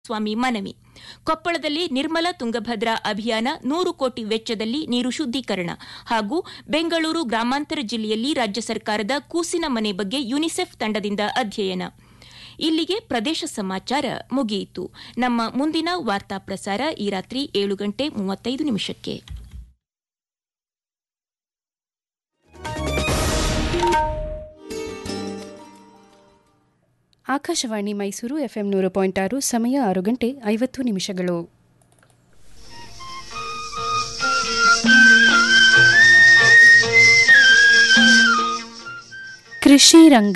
ಸ್ವಾಮಿ ಮನವಿ ಕೊಪ್ಪಳದಲ್ಲಿ ನಿರ್ಮಲ ತುಂಗಭದ್ರಾ ಅಭಿಯಾನ ನೂರು ಕೋಟಿ ವೆಚ್ಚದಲ್ಲಿ ನೀರು ಶುದ್ದೀಕರಣ ಹಾಗೂ ಬೆಂಗಳೂರು ಗ್ರಾಮಾಂತರ ಜಿಲ್ಲೆಯಲ್ಲಿ ರಾಜ್ಯ ಸರ್ಕಾರದ ಕೂಸಿನ ಮನೆ ಬಗ್ಗೆ ಯುನಿಸೆಫ್ ತಂಡದಿಂದ ಅಧ್ಯಯನ ಇಲ್ಲಿಗೆ ಪ್ರದೇಶ ಸಮಾಚಾರ ಮುಗಿಯಿತು ನಮ್ಮ ಮುಂದಿನ ವಾರ್ತಾ ಪ್ರಸಾರ ಈ ರಾತ್ರಿ ಏಳು ಗಂಟೆ ಮೂವತ್ತೈದು ನಿಮಿಷಕ್ಕೆ ಆಕಾಶವಾಣಿ ಮೈಸೂರು ಎಫ್ಎಂ ನೂರು ಪಾಯಿಂಟ್ ಆರು ಸಮಯ ಆರು ಗಂಟೆ ಐವತ್ತು ನಿಮಿಷಗಳು ಕೃಷಿ ರಂಗ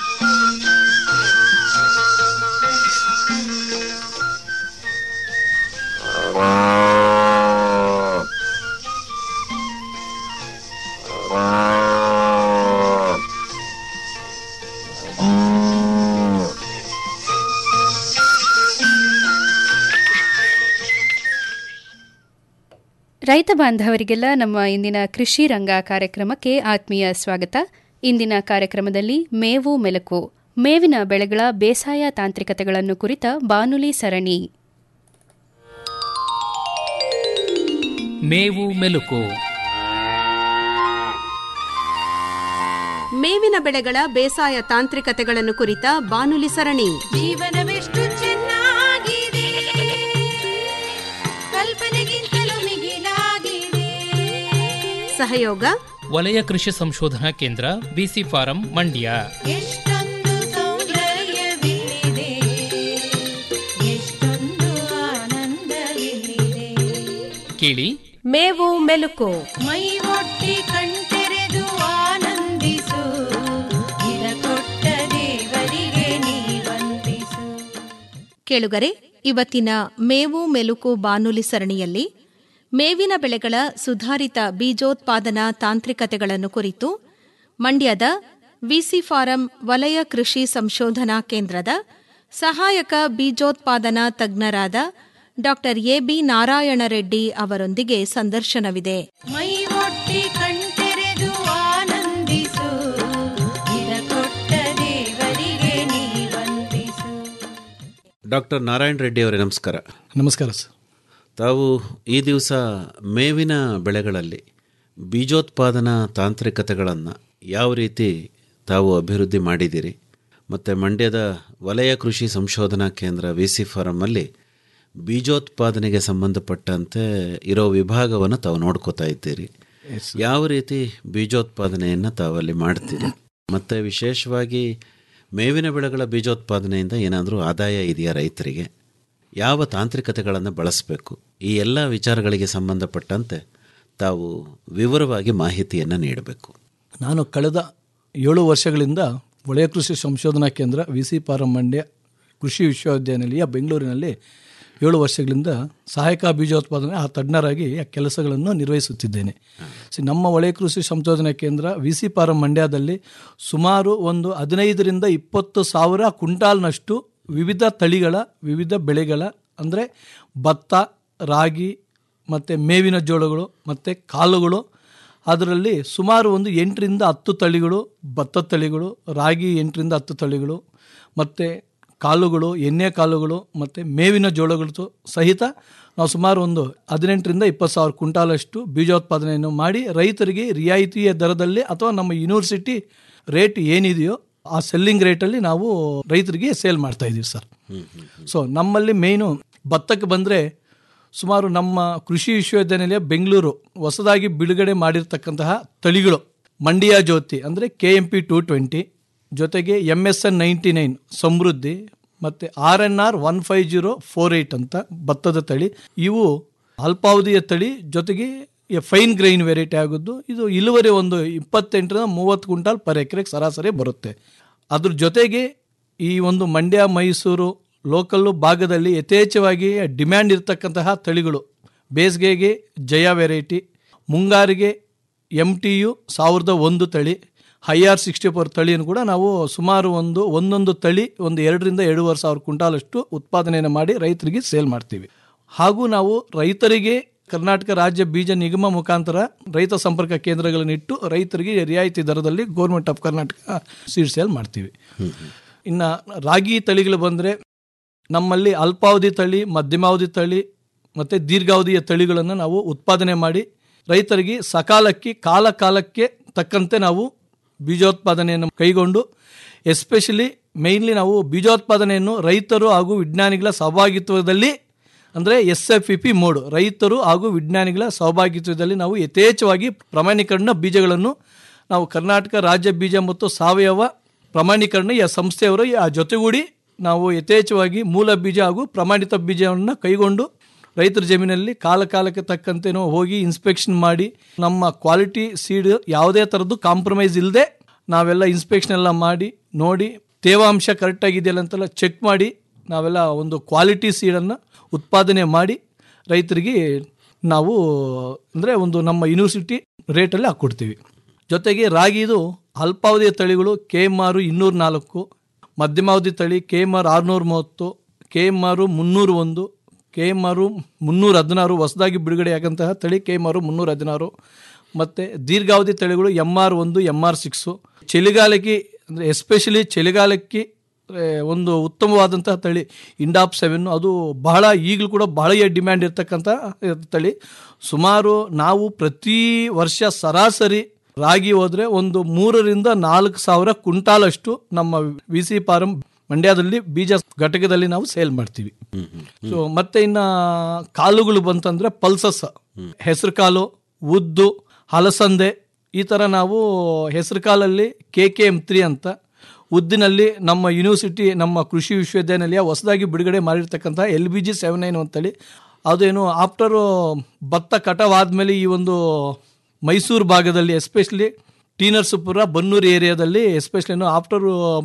ರೈತ ಬಾಂಧವರಿಗೆಲ್ಲ ನಮ್ಮ ಇಂದಿನ ಕೃಷಿ ರಂಗ ಕಾರ್ಯಕ್ರಮಕ್ಕೆ ಆತ್ಮೀಯ ಸ್ವಾಗತ ಇಂದಿನ ಕಾರ್ಯಕ್ರಮದಲ್ಲಿ ಮೇವು ಮೆಲುಕು ಮೇವಿನ ಬೆಳೆಗಳ ಬೇಸಾಯ ತಾಂತ್ರಿಕತೆಗಳನ್ನು ಕುರಿತ ಬಾನುಲಿ ಸರಣಿ ಮೇವು ಮೆಲುಕು ಮೇವಿನ ಬೆಳೆಗಳ ಬೇಸಾಯ ತಾಂತ್ರಿಕತೆಗಳನ್ನು ಕುರಿತ ಬಾನುಲಿ ಸರಣಿ ಜೀವನವೆಷ್ಟು ಚೆನ್ನಾಗಿದೆ ಕಲ್ಪನೆಗಿಂತಲೂ ಮಿಗಿಲಾಗಿದೆ ಸಹಯೋಗ ವಲಯ ಕೃಷಿ ಸಂಶೋಧನಾ ಕೇಂದ್ರ ಬಿಸಿ ಫಾರಂ ಮಂಡ್ಯ ಎಷ್ಟೊಂದು ಸೌಂದರ್ಯವಿಲ್ಲಿದೆ ಎಷ್ಟೊಂದು ಆನಂದವಿಲ್ಲಿದೆ ಕೇಳಿ ಮೇವು ಮೆಲುಕು ಮೈ ಒಟ್ಟಿ ಕಣ್ತೆರೆದು ಆನಂದಿಸು ಇದ ಕೊಟ್ಟ ದೇವರಿಗೆ ನೀ ವಂದಿಸು ಕೇಳುಗರೆ ಇವತ್ತಿನ ಮೇವು ಮೆಲುಕು ಬಾನುಲಿ ಸರಣಿಯಲ್ಲಿ ಮೇವಿನ ಬೆಳೆಗಳ ಸುಧಾರಿತ ಬೀಜೋತ್ಪಾದನಾ ತಾಂತ್ರಿಕತೆಗಳನ್ನು ಕುರಿತು ಮಂಡ್ಯದ ವಿಸಿ ಫಾರಂ ವಲಯ ಕೃಷಿ ಸಂಶೋಧನಾ ಕೇಂದ್ರದ ಸಹಾಯಕ ಬೀಜೋತ್ಪಾದನಾ ತಜ್ಞರಾದ ಡಾ ಎಬಿ ನಾರಾಯಣ ರೆಡ್ಡಿ ಅವರೊಂದಿಗೆ ಸಂದರ್ಶನವಿದೆ ಮೈ ಒಟ್ಟಿ ಕಣ್ತೆರೆದು ಆನಂದಿಸು ಇದ ಕೊಟ್ಟ ದೇವರಿಗೆ ನೀ ವಂದಿಸು ಡಾಕ್ಟರ್ ನಾರಾಯಣ ರೆಡ್ಡಿ ಅವರೇ ನಮಸ್ಕಾರ ನಮಸ್ಕಾರ ಸರ್ ತಾವು ಈ ದಿವಸ ಮೇವಿನ ಬೆಳೆಗಳಲ್ಲಿ ಬೀಜೋತ್ಪಾದನಾ ತಾಂತ್ರಿಕತೆಗಳನ್ನು ಯಾವ ರೀತಿ ತಾವು ಅಭಿವೃದ್ಧಿ ಮಾಡಿದ್ದೀರಿ ಮತ್ತು ಮಂಡ್ಯದ ವಲಯ ಕೃಷಿ ಸಂಶೋಧನಾ ಕೇಂದ್ರ ವಿ ಸಿ ಫಾರಮಲ್ಲಿ ಬೀಜೋತ್ಪಾದನೆಗೆ ಸಂಬಂಧಪಟ್ಟಂತೆ ಇರೋ ವಿಭಾಗವನ್ನು ತಾವು ನೋಡ್ಕೋತಾ ಇದ್ದೀರಿ ಯಾವ ರೀತಿ ಬೀಜೋತ್ಪಾದನೆಯನ್ನು ತಾವಲ್ಲಿ ಮಾಡ್ತೀರಿ ಮತ್ತು ವಿಶೇಷವಾಗಿ ಮೇವಿನ ಬೆಳೆಗಳ ಬೀಜೋತ್ಪಾದನೆಯಿಂದ ಏನಾದರೂ ಆದಾಯ ಇದೆಯಾ ರೈತರಿಗೆ ಯಾವ ತಾಂತ್ರಿಕತೆಗಳನ್ನು ಬಳಸಬೇಕು ಈ ಎಲ್ಲ ವಿಚಾರಗಳಿಗೆ ಸಂಬಂಧಪಟ್ಟಂತೆ ತಾವು ವಿವರವಾಗಿ ಮಾಹಿತಿಯನ್ನು ನೀಡಬೇಕು ನಾನು ಕಳೆದ ಏಳು ವರ್ಷಗಳಿಂದ ವಲಯ ಕೃಷಿ ಸಂಶೋಧನಾ ಕೇಂದ್ರ ವಿ ಸಿ ಪಾರಂ ಮಂಡ್ಯ ಕೃಷಿ ವಿಶ್ವವಿದ್ಯಾನಿಲಯ ಬೆಂಗಳೂರಿನಲ್ಲಿ ಏಳು ವರ್ಷಗಳಿಂದ ಸಹಾಯಕ ಬೀಜೋತ್ಪಾದನೆ ಆ ತಜ್ಞರಾಗಿ ಆ ಕೆಲಸಗಳನ್ನು ನಿರ್ವಹಿಸುತ್ತಿದ್ದೇನೆ ಸಿ ನಮ್ಮ ವಲಯ ಕೃಷಿ ಸಂಶೋಧನಾ ಕೇಂದ್ರ ವಿ ಸಿ ಪಾರಂ ಮಂಡ್ಯದಲ್ಲಿ ಸುಮಾರು ಒಂದು ಹದಿನೈದರಿಂದ ಇಪ್ಪತ್ತು ಸಾವಿರ ಕುಂಟಾಲ್ನಷ್ಟು ವಿವಿಧ ತಳಿಗಳ ವಿವಿಧ ಬೆಳೆಗಳ ಅಂದರೆ ಭತ್ತ ರಾಗಿ ಮತ್ತು ಮೇವಿನ ಜೋಳಗಳು ಮತ್ತು ಕಾಳುಗಳು ಅದರಲ್ಲಿ ಸುಮಾರು ಒಂದು ಎಂಟರಿಂದ ಹತ್ತು ತಳಿಗಳು ಭತ್ತ ತಳಿಗಳು ರಾಗಿ ಎಂಟರಿಂದ ಹತ್ತು ತಳಿಗಳು ಮತ್ತು ಕಾಳುಗಳು ಎಣ್ಣೆ ಕಾಳುಗಳು ಮತ್ತು ಮೇವಿನ ಜೋಳಗಳು ಸಹಿತ ನಾವು ಸುಮಾರು ಒಂದು ಹದಿನೆಂಟರಿಂದ ಇಪ್ಪತ್ತು ಸಾವಿರ ಕುಂಟಾಲಷ್ಟು ಬೀಜೋತ್ಪಾದನೆಯನ್ನು ಮಾಡಿ ರೈತರಿಗೆ ರಿಯಾಯಿತಿಯ ದರದಲ್ಲಿ ಅಥವಾ ನಮ್ಮ ಯೂನಿವರ್ಸಿಟಿ ರೇಟ್ ಏನಿದೆಯೋ ಆ ಸೆಲ್ಲಿಂಗ್ ರೇಟಲ್ಲಿ ನಾವು ರೈತರಿಗೆ ಸೇಲ್ ಮಾಡ್ತಾ ಇದ್ದೀವಿ ಸರ್ ಸೊ ನಮ್ಮಲ್ಲಿ ಮೇಯ್ನು ಭತ್ತಕ್ಕೆ ಬಂದರೆ ಸುಮಾರು ನಮ್ಮ ಕೃಷಿ ವಿಶ್ವವಿದ್ಯಾನಿಲಯ ಬೆಂಗಳೂರು ಹೊಸದಾಗಿ ಬಿಡುಗಡೆ ಮಾಡಿರ್ತಕ್ಕಂತಹ ತಳಿಗಳು ಮಂಡ್ಯ ಜ್ಯೋತಿ ಅಂದರೆ K M P two twenty ಜೊತೆಗೆ M S N ninety nine ಸಮೃದ್ಧಿ ಮತ್ತು R N R one five zero four eight ಅಂತ ಭತ್ತದ ತಳಿ ಇವು ಅಲ್ಪಾವಧಿಯ ತಳಿ ಜೊತೆಗೆ ಈ ಫೈನ್ ಗ್ರೈನ್ ವೆರೈಟಿ ಆಗೋದು ಇದು ಇಳುವರಿ ಒಂದು ಇಪ್ಪತ್ತೆಂಟರಿಂದ ಮೂವತ್ತು ಕ್ವಿಂಟಾಲ್ ಪರ್ ಎಕರೆಗೆ ಸರಾಸರಿ ಬರುತ್ತೆ ಅದ್ರ ಜೊತೆಗೆ ಈ ಒಂದು ಮಂಡ್ಯ ಮೈಸೂರು ಲೋಕಲ್ಲು ಭಾಗದಲ್ಲಿ ಯಥೇಚ್ಛವಾಗಿ ಡಿಮ್ಯಾಂಡ್ ಇರತಕ್ಕಂತಹ ತಳಿಗಳು ಬೇಸಿಗೆಗೆ ಜಯ ವೆರೈಟಿ ಮುಂಗಾರಿಗೆ ಎಮ್ ಟಿ ಯು ಸಾವಿರದ ಒಂದು ತಳಿ ಹೈ ಆರ್ ಸಿಕ್ಸ್ಟಿ ಫೋರ್ ತಳಿಯನ್ನು ಕೂಡ ನಾವು ಸುಮಾರು ಒಂದು ಒಂದೊಂದು ತಳಿ ಒಂದು ಎರಡರಿಂದ ಎರಡೂವರೆ ಸಾವಿರ ಕ್ವಿಂಟಾಲಷ್ಟು ಉತ್ಪಾದನೆಯನ್ನು ಮಾಡಿ ರೈತರಿಗೆ ಸೇಲ್ ಮಾಡ್ತೀವಿ ಹಾಗೂ ನಾವು ರೈತರಿಗೆ ಕರ್ನಾಟಕ ರಾಜ್ಯ ಬೀಜ ನಿಗಮ ಮುಖಾಂತರ ರೈತ ಸಂಪರ್ಕ ಕೇಂದ್ರಗಳನ್ನು ಇಟ್ಟು ರೈತರಿಗೆ ರಿಯಾಯಿತಿ ದರದಲ್ಲಿ government of Karnataka seed sale ಮಾಡ್ತೀವಿ ಇನ್ನು ರಾಗಿ ತಳಿಗಳು ಬಂದರೆ ನಮ್ಮಲ್ಲಿ ಅಲ್ಪಾವಧಿ ತಳಿ ಮಧ್ಯಮಾವಧಿ ತಳಿ ಮತ್ತು ದೀರ್ಘಾವಧಿಯ ತಳಿಗಳನ್ನು ನಾವು ಉತ್ಪಾದನೆ ಮಾಡಿ ರೈತರಿಗೆ ಸಕಾಲಕ್ಕೆ ಕಾಲ ಕಾಲಕ್ಕೆ ತಕ್ಕಂತೆ ನಾವು ಬೀಜೋತ್ಪಾದನೆಯನ್ನು ಕೈಗೊಂಡು ಎಸ್ಪೆಷಲಿ ಮೇಯ್ನ್ಲಿ ನಾವು ಬೀಜೋತ್ಪಾದನೆಯನ್ನು ರೈತರು ಹಾಗೂ ವಿಜ್ಞಾನಿಗಳ ಸಹಭಾಗಿತ್ವದಲ್ಲಿ ಅಂದರೆ S F E P mode ರೈತರು ಹಾಗೂ ವಿಜ್ಞಾನಿಗಳ ಸಹಭಾಗಿತ್ವದಲ್ಲಿ ನಾವು ಯಥೇಚ್ಛವಾಗಿ ಪ್ರಮಾಣೀಕರಣ ಬೀಜಗಳನ್ನು ನಾವು ಕರ್ನಾಟಕ ರಾಜ್ಯ ಬೀಜ ಮತ್ತು ಸಾವಯವ ಪ್ರಮಾಣೀಕರಣ ಈ ಸಂಸ್ಥೆಯವರು ಆ ಜೊತೆಗೂಡಿ ನಾವು ಯಥೇಚ್ಛವಾಗಿ ಮೂಲ ಬೀಜ ಹಾಗೂ ಪ್ರಮಾಣಿತ ಬೀಜವನ್ನು ಕೈಗೊಂಡು ರೈತರ ಜಮೀನಲ್ಲಿ ಕಾಲ ಕಾಲಕ್ಕೆ ತಕ್ಕಂತೆ ನಾವು ಹೋಗಿ ಇನ್ಸ್ಪೆಕ್ಷನ್ ಮಾಡಿ ನಮ್ಮ ಕ್ವಾಲಿಟಿ ಸೀಡ್ ಯಾವುದೇ ಥರದ್ದು ಕಾಂಪ್ರಮೈಸ್ ಇಲ್ಲದೆ ನಾವೆಲ್ಲ ಇನ್ಸ್ಪೆಕ್ಷನ್ ಎಲ್ಲ ಮಾಡಿ ನೋಡಿ ತೇವಾಂಶ ಕರೆಕ್ಟಾಗಿದೆಯಲ್ಲ ಅಂತೆಲ್ಲ ಚೆಕ್ ಮಾಡಿ ನಾವೆಲ್ಲ ಒಂದು ಕ್ವಾಲಿಟಿ ಸೀಡನ್ನು ಉತ್ಪಾದನೆ ಮಾಡಿ ರೈತರಿಗೆ ನಾವು ಅಂದರೆ ಒಂದು ನಮ್ಮ ಯೂನಿವರ್ಸಿಟಿ ರೇಟಲ್ಲಿ ಹಾಕ್ಕೊಡ್ತೀವಿ ಜೊತೆಗೆ ರಾಗಿದು ಅಲ್ಪಾವಧಿಯ ತಳಿಗಳು ಕೆ ಎಮ್ ಆರು ಇನ್ನೂರ ನಾಲ್ಕು ಮಧ್ಯಮಾವಧಿ ತಳಿ ಕೆ ಎಮ್ ಆರ್ ಆರುನೂರ ಮೂವತ್ತು ಕೆ ಎಮ್ ಆರು ಮುನ್ನೂರು ಒಂದು ಕೆ ಎಮ್ ಆರು ಮುನ್ನೂರ ಹದಿನಾರು ಹೊಸದಾಗಿ ಬಿಡುಗಡೆಯಾಗಂತಹ ತಳಿ ಕೆ ಎಮ್ ಆರು ಮುನ್ನೂರ ಹದಿನಾರು ಮತ್ತು ದೀರ್ಘಾವಧಿ ತಳಿಗಳು ಎಮ್ ಆರ್ ಒಂದು ಎಮ್ ಆರ್ ಸಿಕ್ಸು ಚಳಿಗಾಲಕ್ಕೆ ಅಂದರೆ ಎಸ್ಪೆಷಲಿ ಚಳಿಗಾಲಕ್ಕೆ ಆ, ಒಂದು ಉತ್ತಮವಾದಂತಹ ತಳಿ ಇಂಡಾಪ್ ಸೆವೆನ್ ಅದು ಬಹಳ ಈಗಲೂ ಕೂಡ ಬಹಳ ಡಿಮ್ಯಾಂಡ್ ಇರ್ತಕ್ಕಂಥ ತಳಿ ಸುಮಾರು ನಾವು ಪ್ರತಿ ವರ್ಷ ಸರಾಸರಿ ರಾಗಿ ಹೋದರೆ ಒಂದು ಮೂರರಿಂದ ನಾಲ್ಕು ಸಾವಿರ ಕುಂಟಾಲಷ್ಟು ನಮ್ಮ ವಿ ಸಿ ಫಾರಂ ಮಂಡ್ಯದಲ್ಲಿ ಬೀಜ ಘಟಕದಲ್ಲಿ ನಾವು ಸೇಲ್ ಮಾಡ್ತೀವಿ ಸೊ ಮತ್ತೆ ಇನ್ನ ಕಾಳುಗಳು ಬಂತಂದ್ರೆ ಪಲ್ಸಸ್ ಹೆಸರು ಕಾಳು ಉದ್ದು ಹಲಸಂದೆ ಈ ಥರ ನಾವು ಹೆಸರು ಕಾಲಲ್ಲಿ ಕೆ ಕೆ ಎಮ್ ತ್ರೀ ಅಂತ ಉದ್ದಿನಲ್ಲಿ ನಮ್ಮ ಯೂನಿವರ್ಸಿಟಿ ನಮ್ಮ ಕೃಷಿ ವಿಶ್ವವಿದ್ಯಾನಿಲಯ ಹೊಸದಾಗಿ ಬಿಡುಗಡೆ ಮಾಡಿರ್ತಕ್ಕಂಥ L B G seven nine ಅಂತೇಳಿ ಅದೇನು ಆಫ್ಟರು ಭತ್ತ ಕಟಾವ್ ಆದಮೇಲೆ ಈ ಒಂದು ಮೈಸೂರು ಭಾಗದಲ್ಲಿ ಎಸ್ಪೆಷಲಿ ಟಿ ನರಸೀಪುರ ಬನ್ನೂರು ಏರಿಯಾದಲ್ಲಿ ಎಸ್ಪೆಷಲಿ ಏನು ಆಫ್ಟರ್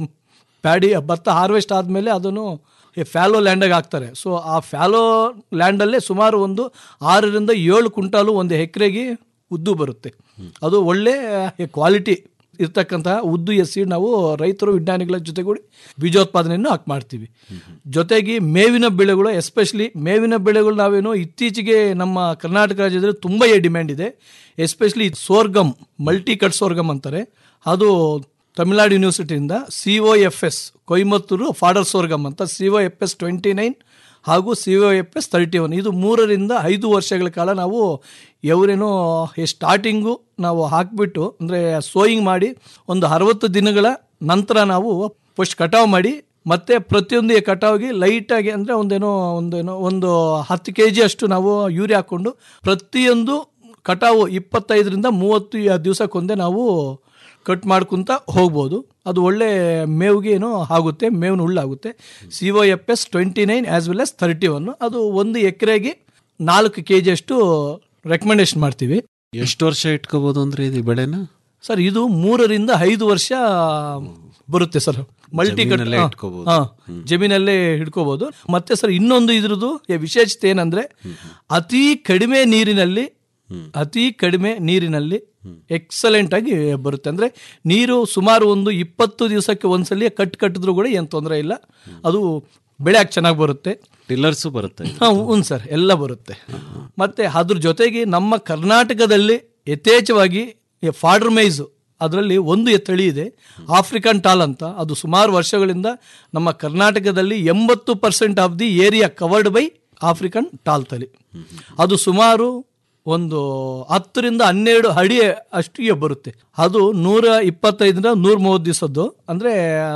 ಪ್ಯಾಡಿ ಭತ್ತ ಹಾರ್ವೆಸ್ಟ್ ಆದಮೇಲೆ ಅದನ್ನು ಫ್ಯಾಲೋ ಲ್ಯಾಂಡಾಗಿ ಹಾಕ್ತಾರೆ ಸೊ ಆ ಫ್ಯಾಲೋ ಲ್ಯಾಂಡಲ್ಲೇ ಸುಮಾರು ಒಂದು ಆರರಿಂದ ಏಳು ಕುಂಟಾಲು ಒಂದು ಎಕರೆಗೆ ಉದ್ದು ಬರುತ್ತೆ ಅದು ಒಳ್ಳೆ ಕ್ವಾಲಿಟಿ ಇರ್ತಕ್ಕಂತಹ ಉದ್ದು ಎಸ್ಸಿ ನಾವು ರೈತರು ವಿಜ್ಞಾನಿಗಳ ಜೊತೆಗೂಡಿ ಬೀಜೋತ್ಪಾದನೆಯನ್ನು ಹಾಕಿ ಮಾಡ್ತೀವಿ ಜೊತೆಗೆ ಮೇವಿನ ಬೆಳೆಗಳು ಎಸ್ಪೆಷಲಿ ಮೇವಿನ ಬೆಳೆಗಳು ನಾವೇನು ಇತ್ತೀಚೆಗೆ ನಮ್ಮ ಕರ್ನಾಟಕ ರಾಜ್ಯದಲ್ಲಿ ತುಂಬ ಡಿಮ್ಯಾಂಡ್ ಇದೆ especially sorghum multi cut sorghum ಅಂತಾರೆ ಅದು ತಮಿಳ್ನಾಡು ಯೂನಿವರ್ಸಿಟಿಯಿಂದ C O F S Coimbatore fodder sorghum ಅಂತ C O F S twenty nine ಹಾಗೂ C O F S thirty one ಇದು ಮೂರರಿಂದ ಐದು ವರ್ಷಗಳ ಕಾಲ ನಾವು ఎవರೇನೋ ಸ್ಟಾರ್ಟಿಂಗು ನಾವು ಹಾಕಿಬಿಟ್ಟು ಅಂದರೆ ಸೋಯಿಂಗ್ ಮಾಡಿ ಒಂದು ಅರವತ್ತು ದಿನಗಳ ನಂತರ ನಾವು ಫಸ್ಟ್ ಕಟಾವು ಮಾಡಿ ಮತ್ತೆ ಪ್ರತಿಯೊಂದು ಕಟಾವಿಗೆ ಲೈಟಾಗಿ ಅಂದರೆ ಒಂದೇನೋ ಒಂದೇನೋ ಒಂದು ಹತ್ತು ಕೆ ಜಿ ಅಷ್ಟು ನಾವು ಯೂರಿಯಾ ಹಾಕ್ಕೊಂಡು ಪ್ರತಿಯೊಂದು ಕಟಾವು ಇಪ್ಪತ್ತೈದರಿಂದ ಮೂವತ್ತು ದಿವಸಕ್ಕೊಂದೇ ನಾವು ಕಟ್ ಮಾಡ್ಕೊಂತ ಹೋಗ್ಬೋದು ಅದು ಒಳ್ಳೆ ಮೇವಿಗೆ ಏನೋ ಆಗುತ್ತೆ ಮೇವಿನ ಹುಲ್ಲಾಗುತ್ತೆ C O F S twenty nine as well S thirty one ಅದು ಒಂದು ಎಕರೆಗೆ ನಾಲ್ಕು ಕೆ ಜಿ ಅಷ್ಟು ರೆಕಮೆಂಡೇಶನ್ ಮಾಡ್ತೀವಿ ಎಷ್ಟು ವರ್ಷ ಇಟ್ಕೋಬಹುದು ಅಂದ್ರೆ ಇದು ಬೆಳೆನ ಸರ್ ಇದು ಮೂರರಿಂದ ಐದು ವರ್ಷ ಬರುತ್ತೆ ಸರ್ ಮಲ್ಟಿ ಕಟ್ ಜಮೀನಲ್ಲೇ ಇಟ್ಕೋಬೋದು. ಹಾ ಜಮೀನಲ್ಲೇ ಹಿಡ್ಕೋಬಹುದು ಮತ್ತೆ ಸರ್ ಇನ್ನೊಂದು ಇದ್ರದ್ದು ವಿಶೇಷತೆ ಏನಂದ್ರೆ ಅತಿ ಕಡಿಮೆ ನೀರಿನಲ್ಲಿ ಅತಿ ಕಡಿಮೆ ನೀರಿನಲ್ಲಿ ಎಕ್ಸಲೆಂಟ್ ಆಗಿ ಬರುತ್ತೆ ಅಂದ್ರೆ ನೀರು ಸುಮಾರು ಒಂದು ಇಪ್ಪತ್ತು ದಿವಸಕ್ಕೆ ಒಂದ್ಸಲಿ ಕಟ್ ಕಟ್ಟಿದ್ರು ಕೂಡ ಏನು ತೊಂದರೆ ಇಲ್ಲ ಅದು ಬೆಳೆ ಚೆನ್ನಾಗಿ ಬರುತ್ತೆ ಟಿಲ್ಲರ್ಸು ಬರುತ್ತೆ ಹಾ ಹ್ಞೂ ಸರ್ ಎಲ್ಲ ಬರುತ್ತೆ ಮತ್ತೆ ಅದ್ರ ಜೊತೆಗೆ ನಮ್ಮ ಕರ್ನಾಟಕದಲ್ಲಿ ಯಥೇಚ್ಛವಾಗಿ ಫಾಡರ್ ಮೈಸ್ ಅದರಲ್ಲಿ ಒಂದು ತಳಿ ಇದೆ ಆಫ್ರಿಕನ್ ಟಾಲ್ ಅಂತ ಅದು ಸುಮಾರು ವರ್ಷಗಳಿಂದ ನಮ್ಮ ಕರ್ನಾಟಕದಲ್ಲಿ ಎಂಬತ್ತು percent of the area covered by African tall ತಳಿ ಅದು ಸುಮಾರು ಒಂದು ಹತ್ತರಿಂದ ಹನ್ನೆರಡು ಅಡಿ ಅಷ್ಟಿಗೆ ಬರುತ್ತೆ ಅದು ನೂರ ಇಪ್ಪತ್ತೈದರಿಂದ ನೂರ ಮೂವತ್ತು ದಿವಸದ್ದು ಅಂದರೆ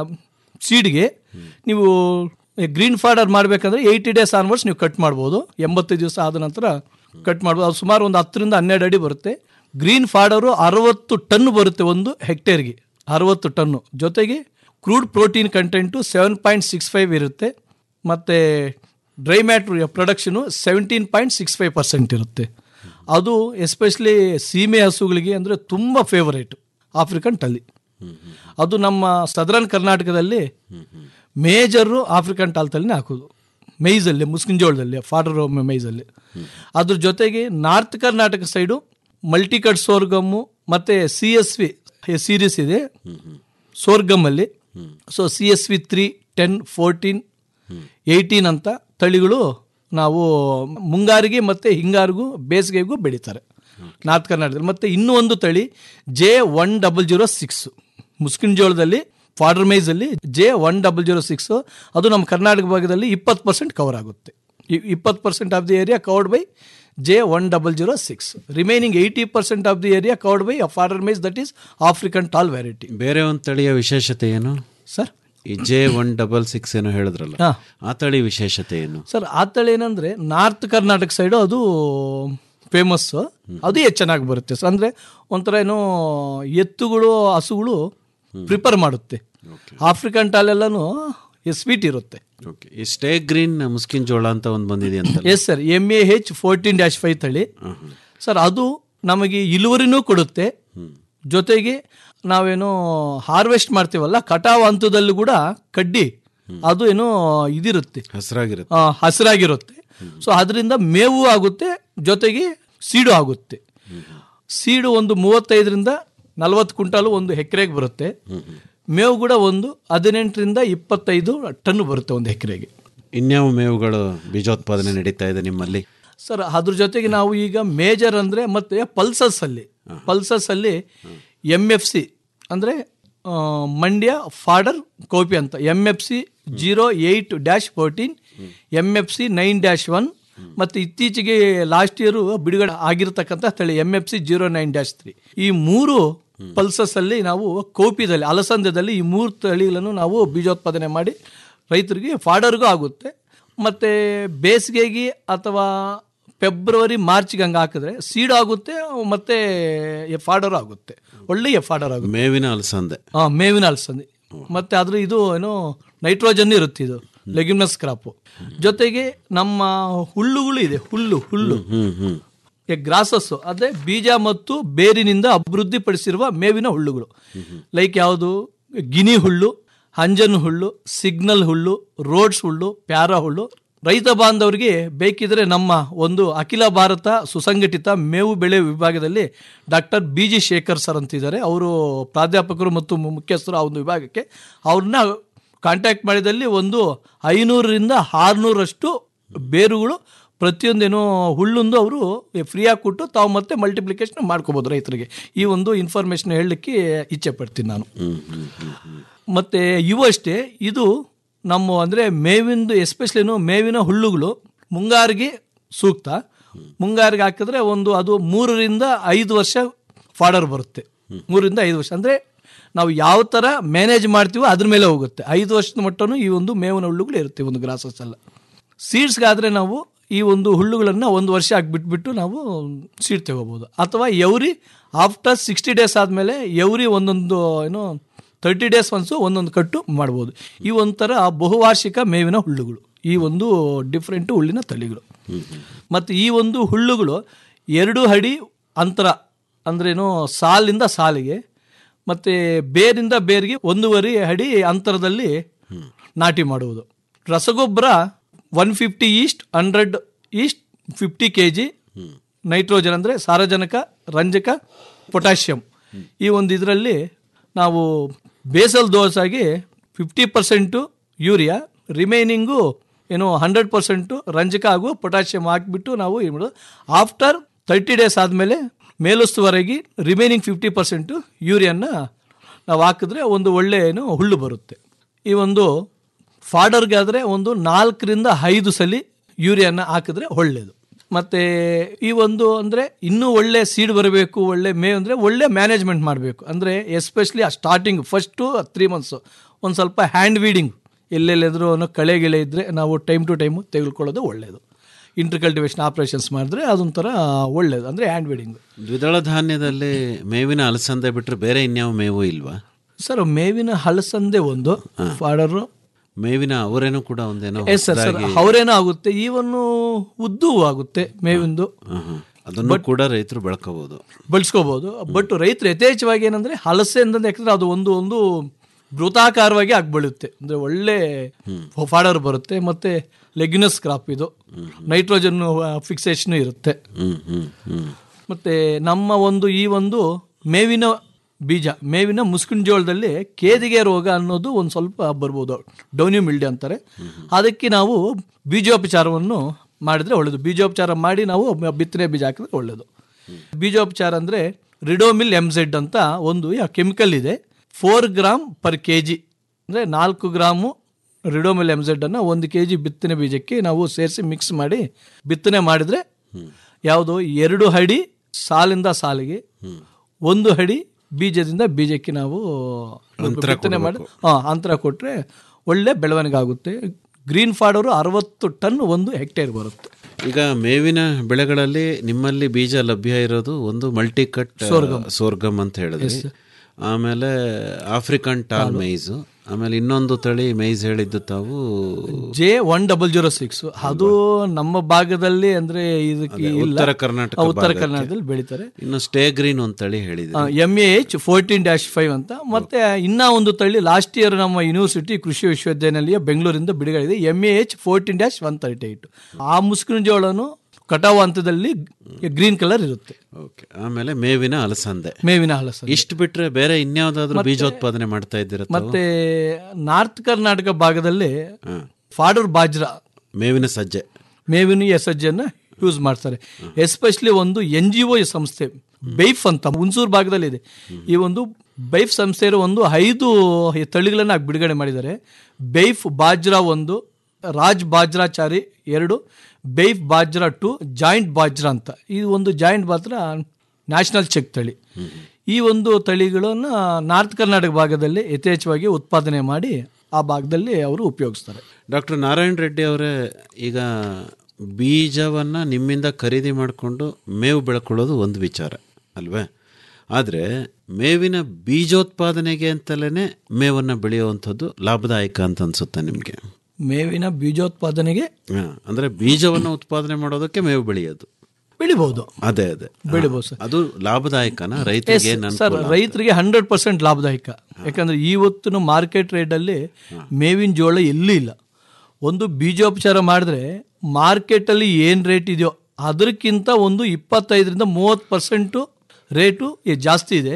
ಸೀಡ್ಗೆ ನೀವು ಗ್ರೀನ್ ಫಾಡರ್ ಮಾಡಬೇಕಂದ್ರೆ ಏಯ್ಟಿ ಡೇಸ್ ಆನ್ವರ್ಡ್ಸ್ ನೀವು ಕಟ್ ಮಾಡ್ಬೋದು ಎಂಬತ್ತು ದಿವಸ ಆದ ನಂತರ ಕಟ್ ಮಾಡ್ಬೋದು ಅದು ಸುಮಾರು ಒಂದು ಹತ್ತರಿಂದ ಹನ್ನೆರಡು ಅಡಿ ಬರುತ್ತೆ ಗ್ರೀನ್ ಫಾಡರು ಅರವತ್ತು ಟನ್ ಬರುತ್ತೆ ಒಂದು ಹೆಕ್ಟೇರ್ಗೆ ಅರವತ್ತು ಟನ್ನು ಜೊತೆಗೆ crude protein content seven point six five ಇರುತ್ತೆ ಮತ್ತು dry matter production seventeen point six five percent ಇರುತ್ತೆ ಅದು ಎಸ್ಪೆಷಲಿ ಸೀಮೆ ಹಸುಗಳಿಗೆ ಅಂದರೆ ತುಂಬ ಫೇವರೇಟ್ ಆಫ್ರಿಕನ್ ಟಲಿ ಅದು ನಮ್ಮ ಸದರನ್ ಕರ್ನಾಟಕದಲ್ಲಿ ಮೇಜರು ಆಫ್ರಿಕನ್ ಟಾಲ್ ತಳಿನೇ ಹಾಕೋದು ಮೈಸಲ್ಲಿ ಮುಸ್ಕಿನ್ ಜೋಳದಲ್ಲಿ ಫಾಡರ್ ಮೈಸಲ್ಲಿ ಅದ್ರ ಜೊತೆಗೆ north Karnataka side multicut sorghum ಮತ್ತು ಸಿ ಎಸ್ ವಿ ಸೀರೀಸ್ ಇದೆ ಸೋರ್ಗಮ್ಮಲ್ಲಿ so C S V three ten fourteen eighteen ಅಂತ ತಳಿಗಳು ನಾವು ಮುಂಗಾರಿಗೆ ಮತ್ತು ಹಿಂಗಾರಿಗೂ ಬೇಸಿಗೆಗೂ ಬೆಳೀತಾರೆ ನಾರ್ತ್ ಕರ್ನಾಟಕದಲ್ಲಿ ಮತ್ತು ಇನ್ನೂ ಒಂದು ತಳಿ J one double zero six ಮುಸ್ಕಿನ್ ಜೋಳದಲ್ಲಿ ಫಾಡರ್ ಮೈಸಲ್ಲಿ J one double zero six ಅದು ನಮ್ಮ ಕರ್ನಾಟಕ ಭಾಗದಲ್ಲಿ ಇಪ್ಪತ್ತು ಪರ್ಸೆಂಟ್ ಕವರ್ ಆಗುತ್ತೆ ಇಪ್ಪತ್ತು percent of the area covered by J one double zero six remaining eighty percent of the area covered by a fodder maize that is African tall variety ಬೇರೆ ಒಂದು ತಳಿಯ ವಿಶೇಷತೆ ಏನು ಸರ್ ಈ ಜೆ ಒನ್ ಡಬಲ್ ಸಿಕ್ಸ್ ಏನೋ ಹೇಳಿದ್ರಲ್ಲ ಹಾ. ಆ ತಳಿ ವಿಶೇಷತೆ ಏನು ಸರ್ ಆ ತಳಿ ಏನಂದ್ರೆ ನಾರ್ತ್ ಕರ್ನಾಟಕ ಸೈಡು ಅದು ಫೇಮಸ್ ಅದು ಹೆಚ್ಚು ಚೆನ್ನಾಗಿ ಬರುತ್ತೆ ಸರ್ ಅಂದ್ರೆ ಒಂಥರ ಏನೋ ಎತ್ತುಗಳು ಹಸುಗಳು ಪ್ರಿಪೇರ್ ಮಾಡುತ್ತೆ ಆಫ್ರಿಕನ್ ಟಾಲ್ ಎಲ್ಲಾನು ಸ್ವೀಟ್ ಇರುತ್ತೆ ಓಕೆ ಈ ಸ್ಟೇ ಗ್ರೀನ್ ಮುಸ್ಕಿನ್ ಜೋಳ ಅಂತ ಒಂದು ಬಂದಿದೆ ಅಂತ yes sir M A H fourteen dash five ತಳಿ ಸರ್ ಅದು ನಮಗೆ ಇಳುವರಿನೂ ಕೊಡುತ್ತೆ ಜೊತೆಗೆ ನಾವೇನೋ ಹಾರ್ವೆಸ್ಟ್ ಮಾಡ್ತೀವಲ್ಲ ಕಟಾವ್ ಹಂತದಲ್ಲೂ ಕೂಡ ಕಡ್ಡಿ ಅದು ಏನೋ ಇದಿರುತ್ತೆ ಹಸಿರಾಗಿರುತ್ತೆ ಆ, ಹಸಿರಾಗಿರುತ್ತೆ ಸೊ ಅದರಿಂದ ಮೇವು ಆಗುತ್ತೆ ಜೊತೆಗೆ ಸೀಡು ಆಗುತ್ತೆ ಸೀಡು ಒಂದು ಮೂವತ್ತೈದರಿಂದ ನಲವತ್ತು ಕ್ವಿಂಟಾಲು ಒಂದು ಎಕರೆಗೆ ಬರುತ್ತೆ ಮೇವು ಕೂಡ ಒಂದು ಹದಿನೆಂಟರಿಂದ ಇಪ್ಪತ್ತೈದು ಟನ್ ಬರುತ್ತೆ ಒಂದು ಎಕರೆಗೆ ಇನ್ಯಾವ ಮೇವುಗಳು ಬೀಜೋತ್ಪಾದನೆ ನಡೀತಾ ಇದೆ ನಿಮ್ಮಲ್ಲಿ ಸರ್ ಅದ್ರ ಜೊತೆಗೆ ನಾವು ಈಗ ಮೇಜರ್ ಅಂದರೆ ಮತ್ತೆ ಪಲ್ಸಸ್ ಅಲ್ಲಿ ಪಲ್ಸಸ್ ಅಲ್ಲಿ ಎಮ್ ಎಫ್ ಸಿ ಅಂದರೆ ಮಂಡ್ಯ ಫಾಡರ್ ಕೋಪಿ ಅಂತ M F C zero eight dash fourteen M F C nine dash one ಮತ್ತು ಇತ್ತೀಚೆಗೆ ಲಾಸ್ಟ್ ಇಯರು ಬಿಡುಗಡೆ ಆಗಿರ್ತಕ್ಕಂಥ ತಳಿ M F C zero nine dash three ಈ ಮೂರು ಪಲ್ಸಸ್ ಅಲ್ಲಿ ನಾವು ಕೋಪಿದಲ್ಲಿ ಅಲಸಂದದಲ್ಲಿ ಈ ಮೂರು ತಳಿಗಳನ್ನು ನಾವು ಬೀಜೋತ್ಪಾದನೆ ಮಾಡಿ ರೈತರಿಗೆ ಫಾಡರ್ಗೂ ಆಗುತ್ತೆ ಮತ್ತು ಬೇಸಿಗೆಗೆ ಅಥವಾ ಫೆಬ್ರವರಿ ಮಾರ್ಚ್ಗೆ ಹಂಗೆ ಹಾಕಿದ್ರೆ ಸೀಡ್ ಆಗುತ್ತೆ ಮತ್ತು ಎಫಾಡರ್ ಆಗುತ್ತೆ ಒಳ್ಳೆ ಎಫಾಡರ್ ಆಗುತ್ತೆ ಮೇವಿನ ಅಲಸಂದೆ ಆ, ಮೇವಿನ ಅಲಸಂದೆ ಮತ್ತೆ ಅದ್ರ ಇದು ಏನು ನೈಟ್ರೋಜನ್ ಇರುತ್ತೆ ಇದು ಲೆಗ್ಯುಮಿನಸ್ ಕ್ರಾಪು ಜೊತೆಗೆ ನಮ್ಮ ಹುಲ್ಲುಗಳು ಇದೆ ಹುಲ್ಲು ಹುಲ್ಲು ಹ್ಮ್ ಹ್ಮ್ ಗ್ರಾಸಸ್ ಅದೇ ಬೀಜ ಮತ್ತು ಬೇರಿನಿಂದ ಅಭಿವೃದ್ಧಿಪಡಿಸಿರುವ ಮೇವಿನ ಹುಲ್ಲುಗಳು ಲೈಕ್ ಯಾವುದು ಗಿನಿ ಹುಲ್ಲು ಹಂಜನ್ ಹುಲ್ಲು ಸಿಗ್ನಲ್ ಹುಲ್ಲು ರೋಡ್ಸ್ ಹುಲ್ಲು ಪ್ಯಾರಾ ಹುಲ್ಲು ರೈತ ಬಾಂಧವರಿಗೆ ಬೇಕಿದ್ರೆ ನಮ್ಮ ಒಂದು ಅಖಿಲ ಭಾರತ ಸುಸಂಘಟಿತ ಮೇವು ಬೆಳೆ ವಿಭಾಗದಲ್ಲಿ doctor B G Shekhar sir ಅಂತಿದ್ದಾರೆ ಅವರು ಪ್ರಾಧ್ಯಾಪಕರು ಮತ್ತು ಮು- ಮುಖ್ಯಸ್ಥರು ಆ ಒಂದು ವಿಭಾಗಕ್ಕೆ ಅವ್ರನ್ನ ಕಾಂಟ್ಯಾಕ್ಟ್ ಮಾಡಿದಲ್ಲಿ ಒಂದು ಐನೂರರಿಂದ ಆರುನೂರಷ್ಟು ಬೇರುಗಳು ಪ್ರತಿಯೊಂದೇನೋ ಹುಲ್ಲೊಂದು ಅವರು ಫ್ರೀಯಾಗಿ ಕೊಟ್ಟು ತಾವು ಮತ್ತೆ ಮಲ್ಟಿಪ್ಲಿಕೇಶನ್ ಮಾಡ್ಕೋಬೋದು ರೈತರಿಗೆ ಈ ಒಂದು ಇನ್ಫಾರ್ಮೇಶನ್ ಹೇಳಲಿಕ್ಕೆ ಇಚ್ಛೆ ಪಡ್ತೀನಿ ನಾನು ಮತ್ತು ಇವು ಅಷ್ಟೇ ಇದು ನಮ್ಮ ಅಂದರೆ ಮೇವಿಂದು ಎಸ್ಪೆಷಲಿನು ಮೇವಿನ ಹುಲ್ಲುಗಳು ಮುಂಗಾರಿಗೆ ಸೂಕ್ತ ಮುಂಗಾರಿಗೆ ಹಾಕಿದ್ರೆ ಒಂದು ಅದು ಮೂರರಿಂದ ಐದು ವರ್ಷ ಫಾಡರ್ ಬರುತ್ತೆ ಮೂರರಿಂದ ಐದು ವರ್ಷ ಅಂದರೆ ನಾವು ಯಾವ ಥರ ಮ್ಯಾನೇಜ್ ಮಾಡ್ತೀವೋ ಅದ್ರ ಮೇಲೆ ಹೋಗುತ್ತೆ ಐದು ವರ್ಷದ ಮಟ್ಟನೂ ಈ ಒಂದು ಮೇವಿನ ಹುಲ್ಲುಗಳು ಇರುತ್ತೆ ಈ ಒಂದು ಗ್ರಾಸಸ್ ಎಲ್ಲ ಸೀಡ್ಸ್ಗಾದರೆ ನಾವು ಈ ಒಂದು ಹುಲ್ಲುಗಳನ್ನು ಒಂದು ವರ್ಷ ಆಗಿ ಬಿಟ್ಬಿಟ್ಟು ನಾವು ಸೀಡ್ ತಗೋಬೋದು ಅಥವಾ ಎವ್ರಿ ಆಫ್ಟರ್ ಸಿಕ್ಸ್ಟಿ ಡೇಸ್ ಆದಮೇಲೆ ಎವ್ರಿ ಒಂದೊಂದು ಏನು ತರ್ಟಿ ಡೇಸ್ ಒನ್ಸು ಒಂದೊಂದು ಕಟ್ಟು ಮಾಡ್ಬೋದು ಈ ಒಂಥರ ಬಹುವಾರ್ಷಿಕ ಮೇವಿನ ಹುಲ್ಲುಗಳು ಈ ಒಂದು ಡಿಫ್ರೆಂಟ್ ಹುಲ್ಲಿನ ತಳಿಗಳು ಮತ್ತು ಈ ಒಂದು ಹುಲ್ಲುಗಳು ಎರಡು ಅಡಿ ಅಂತರ ಅಂದ್ರೇನು ಸಾಲಿಂದ ಸಾಲಿಗೆ ಮತ್ತು ಬೇರಿಂದ ಬೇರಿಗೆ ಒಂದೂವರೆ ಅಡಿ ಅಂತರದಲ್ಲಿ ನಾಟಿ ಮಾಡುವುದು ರಸಗೊಬ್ಬರ one fifty is to hundred is to fifty K G nitrogen ಅಂದರೆ ಸಾರಜನಕ ರಂಜಕ ಪೊಟ್ಯಾಷಿಯಂ ಈ ಒಂದು ಇದರಲ್ಲಿ ನಾವು ಬೇಸಲ್ ಡೋಸ್ ಆಗಿ ಫಿಫ್ಟಿ ಪರ್ಸೆಂಟು ಯೂರಿಯಾ ರಿಮೈನಿಂಗು ಏನು ಹಂಡ್ರೆಡ್ ಪರ್ಸೆಂಟು ರಂಜಕ ಹಾಗೂ ಪೊಟ್ಯಾಷಿಯಂ ಹಾಕಿಬಿಟ್ಟು ನಾವು ಏನು ಮಾಡೋದು ಆಫ್ಟರ್ ತರ್ಟಿ ಡೇಸ್ ಆದಮೇಲೆ ಮೇಲುಸ್ತುವರೆಗೆ ರಿಮೈನಿಂಗ್ ಫಿಫ್ಟಿ ಪರ್ಸೆಂಟು ಯೂರಿಯನ್ನ ನಾವು ಹಾಕಿದ್ರೆ ಒಂದು ಒಳ್ಳೆಯ ಏನು ಹುಲ್ಲು ಬರುತ್ತೆ ಈ ಒಂದು ಫಾಡರ್ಗಾದರೆ ಒಂದು ನಾಲ್ಕರಿಂದ ಐದು ಸಲ ಯೂರಿಯಾನ ಹಾಕಿದ್ರೆ ಒಳ್ಳೆಯದು ಮತ್ತು ಈ ಒಂದು ಅಂದರೆ ಇನ್ನೂ ಒಳ್ಳೆ ಸೀಡ್ ಬರಬೇಕು ಒಳ್ಳೆ ಮೇ ಅಂದರೆ ಒಳ್ಳೆ ಮ್ಯಾನೇಜ್ಮೆಂಟ್ ಮಾಡಬೇಕು ಅಂದರೆ ಎಸ್ಪೆಷಲಿ ಆ ಸ್ಟಾರ್ಟಿಂಗ್ ಫಸ್ಟು ತ್ರೀ ಮಂತ್ಸು ಒಂದು ಸ್ವಲ್ಪ ಹ್ಯಾಂಡ್ ವೀಡಿಂಗ್ ಎಲ್ಲೆಲ್ಲೆದ್ರು ಅನ್ನೋ ಕಳೆ ಗಿಳೆ ಇದ್ದರೆ ನಾವು ಟೈಮ್ ಟು ಟೈಮು ತೆಗೆದುಕೊಳ್ಳೋದು ಒಳ್ಳೆಯದು ಇಂಟರ್ ಕಲ್ಟಿವೇಷನ್ ಆಪ್ರೇಷನ್ಸ್ ಮಾಡಿದ್ರೆ ಅದೊಂಥರ ಒಳ್ಳೆಯದು ಅಂದರೆ ಹ್ಯಾಂಡ್ ವೀಡಿಂಗು ದ್ವಿದಳ ಧಾನ್ಯದಲ್ಲಿ ಮೇವಿನ ಅಲಸಂದೆ ಬಿಟ್ಟರೆ ಬೇರೆ ಇನ್ಯಾವ ಮೇವು ಇಲ್ವಾ ಸರ್ ಮೇವಿನ ಹಲಸಂದೆ ಒಂದು ಫಾಡರು ಮೇವಿನ ಅವರೇನು ಕೂಡ ಒಂದೇನೋ ಎಸ್ ಸರ್ ಸರ್ ಹೊಸ್ದಾಗಿ- ಅವರೇನೋ ಆಗುತ್ತೆ ಈವನ್ನು ಉದ್ದು ಆಗುತ್ತೆ ಮೇವಿಂದು ಹ್ಮ್, ಹ್ಮ್. ಅದನ್ನು ಕೂಡ ರೈತರು ಬೆಳ್ಕೋಬಹುದು ಬಳಸ್ಕೋಬಹುದು ಬಟ್ ರೈತರು ಯಥೇಚ್ಛವಾಗಿ ಏನಂದ್ರೆ ಹಲಸೆ ಅಂತಂದ್ರೆ ಯಾಕಂದ್ರೆ ಅದು ಒಂದು ಒಂದು ಬೃತಾಕಾರವಾಗಿ ಆಗಿ ಬೆಳೆಯುತ್ತೆ ಅಂದ್ರೆ ಒಳ್ಳೆ ಫಾಡರ್ ಬರುತ್ತೆ ಮತ್ತೆ ಲೆಗ್ಯುನಸ್ ಕ್ರಾಪ್ ಇದು ನೈಟ್ರೋಜನ್ ಫಿಕ್ಸೇಷನ್ ಇರುತ್ತೆ ಹ್ಮ್ ಹ್ಮ್ ಹ್ಮ್ ಮತ್ತೆ ನಮ್ಮ ಒಂದು ಈ ಒಂದು ಮೇವಿನ ಬೀಜ ಮೇವಿನ ಮುಸ್ಕಿನ ಜೋಳದಲ್ಲಿ ಕೇದಿಗೆ ರೋಗ ಅನ್ನೋದು ಒಂದು ಸ್ವಲ್ಪ ಬರ್ಬೋದು ಡೌನಿ ಮಿಲ್ಡಿ ಅಂತಾರೆ ಅದಕ್ಕೆ ನಾವು ಬೀಜೋಪಚಾರವನ್ನು ಮಾಡಿದ್ರೆ ಒಳ್ಳೆಯದು ಬೀಜೋಪಚಾರ ಮಾಡಿ ನಾವು ಬಿತ್ತನೆ ಬೀಜ ಹಾಕಿದ್ರೆ ಒಳ್ಳೆಯದು ಬೀಜೋಪಚಾರ ಅಂದರೆ ರಿಡೋಮಿಲ್ ಎಮ್ ಝೆಡ್ ಅಂತ ಒಂದು ಕೆಮಿಕಲ್ ಇದೆ four gram per K G ಅಂದರೆ ನಾಲ್ಕು ಗ್ರಾಮು ರಿಡೋಮಿಲ್ ಎಮ್ಸೆಡ್ ಅನ್ನು ಒಂದು ಕೆ ಜಿ ಬಿತ್ತನೆ ಬೀಜಕ್ಕೆ ನಾವು ಸೇರಿಸಿ ಮಿಕ್ಸ್ ಮಾಡಿ ಬಿತ್ತನೆ ಮಾಡಿದರೆ ಯಾವುದು ಎರಡು ಅಡಿ ಸಾಲಿಂದ ಸಾಲಿಗೆ ಒಂದು ಅಡಿ ಬೀಜದಿಂದ ಬೀಜಕ್ಕೆ ನಾವು ಬಿತ್ತನೆ ಮಾಡಿ ಹಾಂ ಅಂತರ ಕೊಟ್ಟರೆ ಒಳ್ಳೆ ಬೆಳವಣಿಗೆ ಆಗುತ್ತೆ ಗ್ರೀನ್ ಫಾಡರು ಅರವತ್ತು ಟನ್ ಒಂದು ಹೆಕ್ಟೇರ್ ಬರುತ್ತೆ ಈಗ ಮೇವಿನ ಬೆಳೆಗಳಲ್ಲಿ ನಿಮ್ಮಲ್ಲಿ ಬೀಜ ಲಭ್ಯ ಇರೋದು ಒಂದು ಮಲ್ಟಿ ಕಟ್ ಸೋರ್ಗಮ್ ಅಂತ ಹೇಳಿದ್ರಿ ಆಮೇಲೆ ಆಫ್ರಿಕನ್ ಟಾಲ್ ಮೈಸು ಆಮೇಲೆ ಇನ್ನೊಂದು ತಳಿ ಮೈಸ್ ಹೇಳಿದ್ದು ತಾವು J one double zero six ಅದು ನಮ್ಮ ಭಾಗದಲ್ಲಿ ಅಂದ್ರೆ ಇದಕ್ಕೆ ಇಲ್ಲ ಉತ್ತರ ಕರ್ನಾಟಕ ಆ, ಉತ್ತರ ಭಾಗಕ್ಕೆ. ಕರ್ನಾಟಕದಲ್ಲಿ ಬೆಳೀತಾರೆ ಇನ್ನು ಸ್ಟೇ ಗ್ರೀನ್ ಒಂದು ತಳಿ ಹೇಳಿದ್ರಿ M A H fourteen dash five ಅಂತ ಮತ್ತೆ ಇನ್ನ ಒಂದು ತಳಿ ಲಾಸ್ಟ್ ಇಯರ್ ನಮ್ಮ ಯೂನಿವರ್ಸಿಟಿ ಕೃಷಿ ವಿಶ್ವವಿದ್ಯಾನಿಲಯ ಬೆಂಗಳೂರಿಂದ ಬಿಡುಗಡೆ ಇದೆ M A H fourteen dash one thirty eight ಆ ಮುಸ್ಕಿನ ಜೋಳನು ಕಟಾವು ಹಂತದಲ್ಲಿ ಗ್ರೀನ್ ಕಲರ್ ಇರುತ್ತೆ ಓಕೆ ಆಮೇಲೆ ಮೇವಿನ ಅಲಸಂದೆ ಮೇವಿನ ಹಲಸ ಇಷ್ಟು ಬಿಟ್ರೆ ಬೇರೆ ಇನ್ಯಾವುದಾದ್ರೂ ಬೀಜೋತ್ಪಾದನೆ ಮಾಡ್ತಾ ಇದ್ದೀರಾ ತಾವು? ಮತ್ತೆ ನಾರ್ತ್ ಕರ್ನಾಟಕ ಭಾಗದಲ್ಲಿ ಫಾಡರ್ ಬಾಜ್ರಾ ಮೇವಿನ ಸಜ್ಜೆ ಮೇವಿನ ಎಸಜ್ಜನ್ನು ಯೂಸ್ ಮಾಡ್ತಾರೆ ಎಸ್ಪೆಷಲಿ ಒಂದು ಎನ್ ಜಿ ಒ ಸಂಸ್ಥೆ ಬೈಫ್ ಅಂತ ಹುಣಸೂರು ಭಾಗದಲ್ಲಿ ಇದೆ ಈ ಒಂದು ಬೈಫ್ ಸಂಸ್ಥೆಯ ಒಂದು ಐದು ತಳಿಗಳನ್ನು ಬಿಡುಗಡೆ ಮಾಡಿದ್ದಾರೆ ಬೈಫ್ ಬಾಜ್ರಾ ಒಂದು ರಾಜ್ ಬಾಜ್ರಾಚಾರಿ ಎರಡು ಬೈಫ್ ಬಾಜ್ರಾ ಟು ಜಾಯಿಂಟ್ ಬಾಜ್ರಾ ಅಂತ ಈ ಒಂದು ಜಾಯಿಂಟ್ ಬಾಜ್ರಾ ನ್ಯಾಷನಲ್ ಚೆಕ್ ತಳಿ ಈ ಒಂದು ತಳಿಗಳನ್ನು ನಾರ್ತ್ ಕರ್ನಾಟಕ ಭಾಗದಲ್ಲಿ ಯಥೇಚ್ಛವಾಗಿ ಉತ್ಪಾದನೆ ಮಾಡಿ ಆ ಭಾಗದಲ್ಲಿ ಅವರು ಉಪಯೋಗಿಸ್ತಾರೆ ಡಾಕ್ಟರ್ ನಾರಾಯಣ ರೆಡ್ಡಿ ಅವರೇ ಈಗ ಬೀಜವನ್ನು ನಿಮ್ಮಿಂದ ಖರೀದಿ ಮಾಡಿಕೊಂಡು ಮೇವು ಬೆಳ್ಕೊಳ್ಳೋದು ಒಂದು ವಿಚಾರ ಅಲ್ವೇ ಆದರೆ ಮೇವಿನ ಬೀಜೋತ್ಪಾದನೆಗೆ ಅಂತಲೇ ಮೇವನ್ನು ಬೆಳೆಯುವಂಥದ್ದು ಲಾಭದಾಯಕ ಅಂತ ಅನ್ಸುತ್ತೆ ನಿಮಗೆ ಮೇವಿನ ಬೀಜೋತ್ಪಾದನೆಗೆ ಅಂದರೆ ಬೀಜವನ್ನು ಉತ್ಪಾದನೆ ಮಾಡೋದಕ್ಕೆ ಮೇವು ಬೆಳೆಯೋದು ಬೆಳಿಬಹುದು ಅದೇ ಅದೇ ಬೆಳಿಬೋದು ಸರ್ ಅದು ಲಾಭದಾಯಕನ ರೈತರಿಗೆ ಸರ್ ರೈತರಿಗೆ ಹಂಡ್ರೆಡ್ ಪರ್ಸೆಂಟ್ ಲಾಭದಾಯಕ ಯಾಕಂದ್ರೆ ಇವತ್ತಿನ ಮಾರ್ಕೆಟ್ ರೇಟಲ್ಲಿ ಮೇವಿನ ಜೋಳ ಎಲ್ಲೂ ಇಲ್ಲ ಒಂದು ಬೀಜೋಪಚಾರ ಮಾಡಿದ್ರೆ ಮಾರ್ಕೆಟಲ್ಲಿ ಏನು ರೇಟ್ ಇದೆಯೋ ಅದಕ್ಕಿಂತ ಒಂದು ಇಪ್ಪತ್ತೈದರಿಂದ ಮೂವತ್ತು ಪರ್ಸೆಂಟು ರೇಟು ಇ- ಜಾಸ್ತಿ ಇದೆ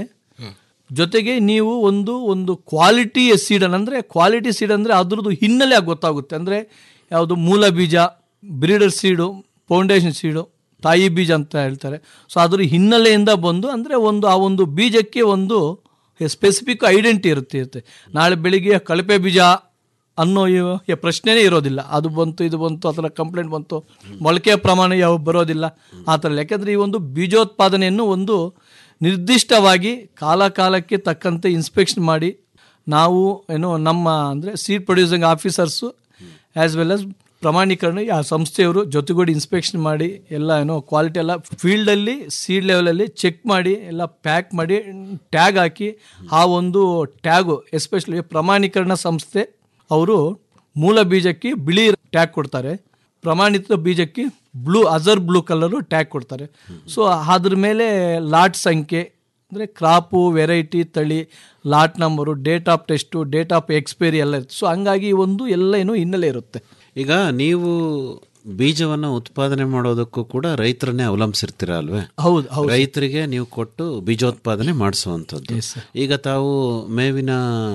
ಜೊತೆಗೆ ನೀವು ಒಂದು ಒಂದು ಕ್ವಾಲಿಟಿ ಸೀಡನ್ ಅಂದರೆ ಕ್ವಾಲಿಟಿ ಸೀಡ್ ಅಂದರೆ ಅದ್ರದ್ದು ಹಿನ್ನೆಲೆ ಆಗಿ ಗೊತ್ತಾಗುತ್ತೆ ಅಂದರೆ ಯಾವುದು ಮೂಲ ಬೀಜ ಬ್ರೀಡರ್ ಸೀಡು ಫೌಂಡೇಶನ್ ಸೀಡು ತಾಯಿ ಬೀಜ ಅಂತ ಹೇಳ್ತಾರೆ ಸೊ ಅದ್ರ ಹಿನ್ನೆಲೆಯಿಂದ ಬಂದು ಅಂದರೆ ಒಂದು ಆ ಒಂದು ಬೀಜಕ್ಕೆ ಒಂದು ಸ್ಪೆಸಿಫಿಕ್ ಐಡೆಂಟಿ ಇರುತ್ತೆ ಇರುತ್ತೆ ನಾಳೆ ಬೆಳಿಗ್ಗೆ ಕಳಪೆ ಬೀಜ ಅನ್ನೋ ಇವ- ಈ ಪ್ರಶ್ನೆನೇ ಇರೋದಿಲ್ಲ ಅದು ಬಂತು ಇದು ಬಂತು ಆ ಥರ ಕಂಪ್ಲೇಂಟ್ ಬಂತು ಮೊಳಕೆಯ ಪ್ರಮಾಣ ಯಾವ ಬರೋದಿಲ್ಲ ಆ ಥರ ಯಾಕೆಂದರೆ ಈ ಒಂದು ಬೀಜೋತ್ಪಾದನೆಯನ್ನು ಒಂದು ನಿರ್ದಿಷ್ಟವಾಗಿ ಕಾಲ ಕಾಲಕ್ಕೆ ತಕ್ಕಂತೆ ಇನ್ಸ್ಪೆಕ್ಷನ್ ಮಾಡಿ ನಾವು ಏನು ನಮ್ಮ ಅಂದರೆ seed producing officers as well as ಪ್ರಮಾಣೀಕರಣ ಆ ಸಂಸ್ಥೆಯವರು ಜೊತೆಗೂಡಿ ಇನ್ಸ್ಪೆಕ್ಷನ್ ಮಾಡಿ ಎಲ್ಲ ಏನೋ ಕ್ವಾಲಿಟಿ ಎಲ್ಲ ಫೀಲ್ಡಲ್ಲಿ ಸೀಡ್ ಲೆವೆಲಲ್ಲಿ ಚೆಕ್ ಮಾಡಿ ಎಲ್ಲ ಪ್ಯಾಕ್ ಮಾಡಿ ಟ್ಯಾಗ್ ಹಾಕಿ ಆ ಒಂದು ಟ್ಯಾಗು ಎಸ್ಪೆಷಲಿ ಪ್ರಮಾಣೀಕರಣ ಸಂಸ್ಥೆ ಅವರು ಮೂಲ ಬೀಜಕ್ಕೆ ಬಿಳಿ ಟ್ಯಾಗ್ ಕೊಡ್ತಾರೆ ಪ್ರಮಾಣಿತ ಬೀಜಕ್ಕೆ ಬ್ಲೂ ಅಜರ್ ಬ್ಲೂ ಕಲರು ಟ್ಯಾಗ್ ಕೊಡ್ತಾರೆ ಸೊ ಅದ್ರ ಮೇಲೆ ಲಾಟ್ ಸಂಖ್ಯೆ ಅಂದರೆ ಕ್ರಾಪು ವೆರೈಟಿ ತಳಿ lot number date of test date of expiry ಎಲ್ಲ ಇರುತ್ತೆ ಸೊ ಹಂಗಾಗಿ ಈ ಒಂದು ಎಲ್ಲ ಏನು ಹಿನ್ನೆಲೆ ಇರುತ್ತೆ ಈಗ ನೀವು ಬೀಜವನ್ನು ಉತ್ಪಾದನೆ ಮಾಡೋದಕ್ಕೂ ಕೂಡ ರೈತರನ್ನೇ ಅವಲಂಬಿಸಿರ್ತೀರ ಅಲ್ವೇ ಹೌದು ಹೌದು ರೈತರಿಗೆ ನೀವು ಕೊಟ್ಟು ಬೀಜೋತ್ಪಾದನೆ ಮಾಡಿಸುವಂಥದ್ದು ಈಗ ತಾವು ಮೇವಿನ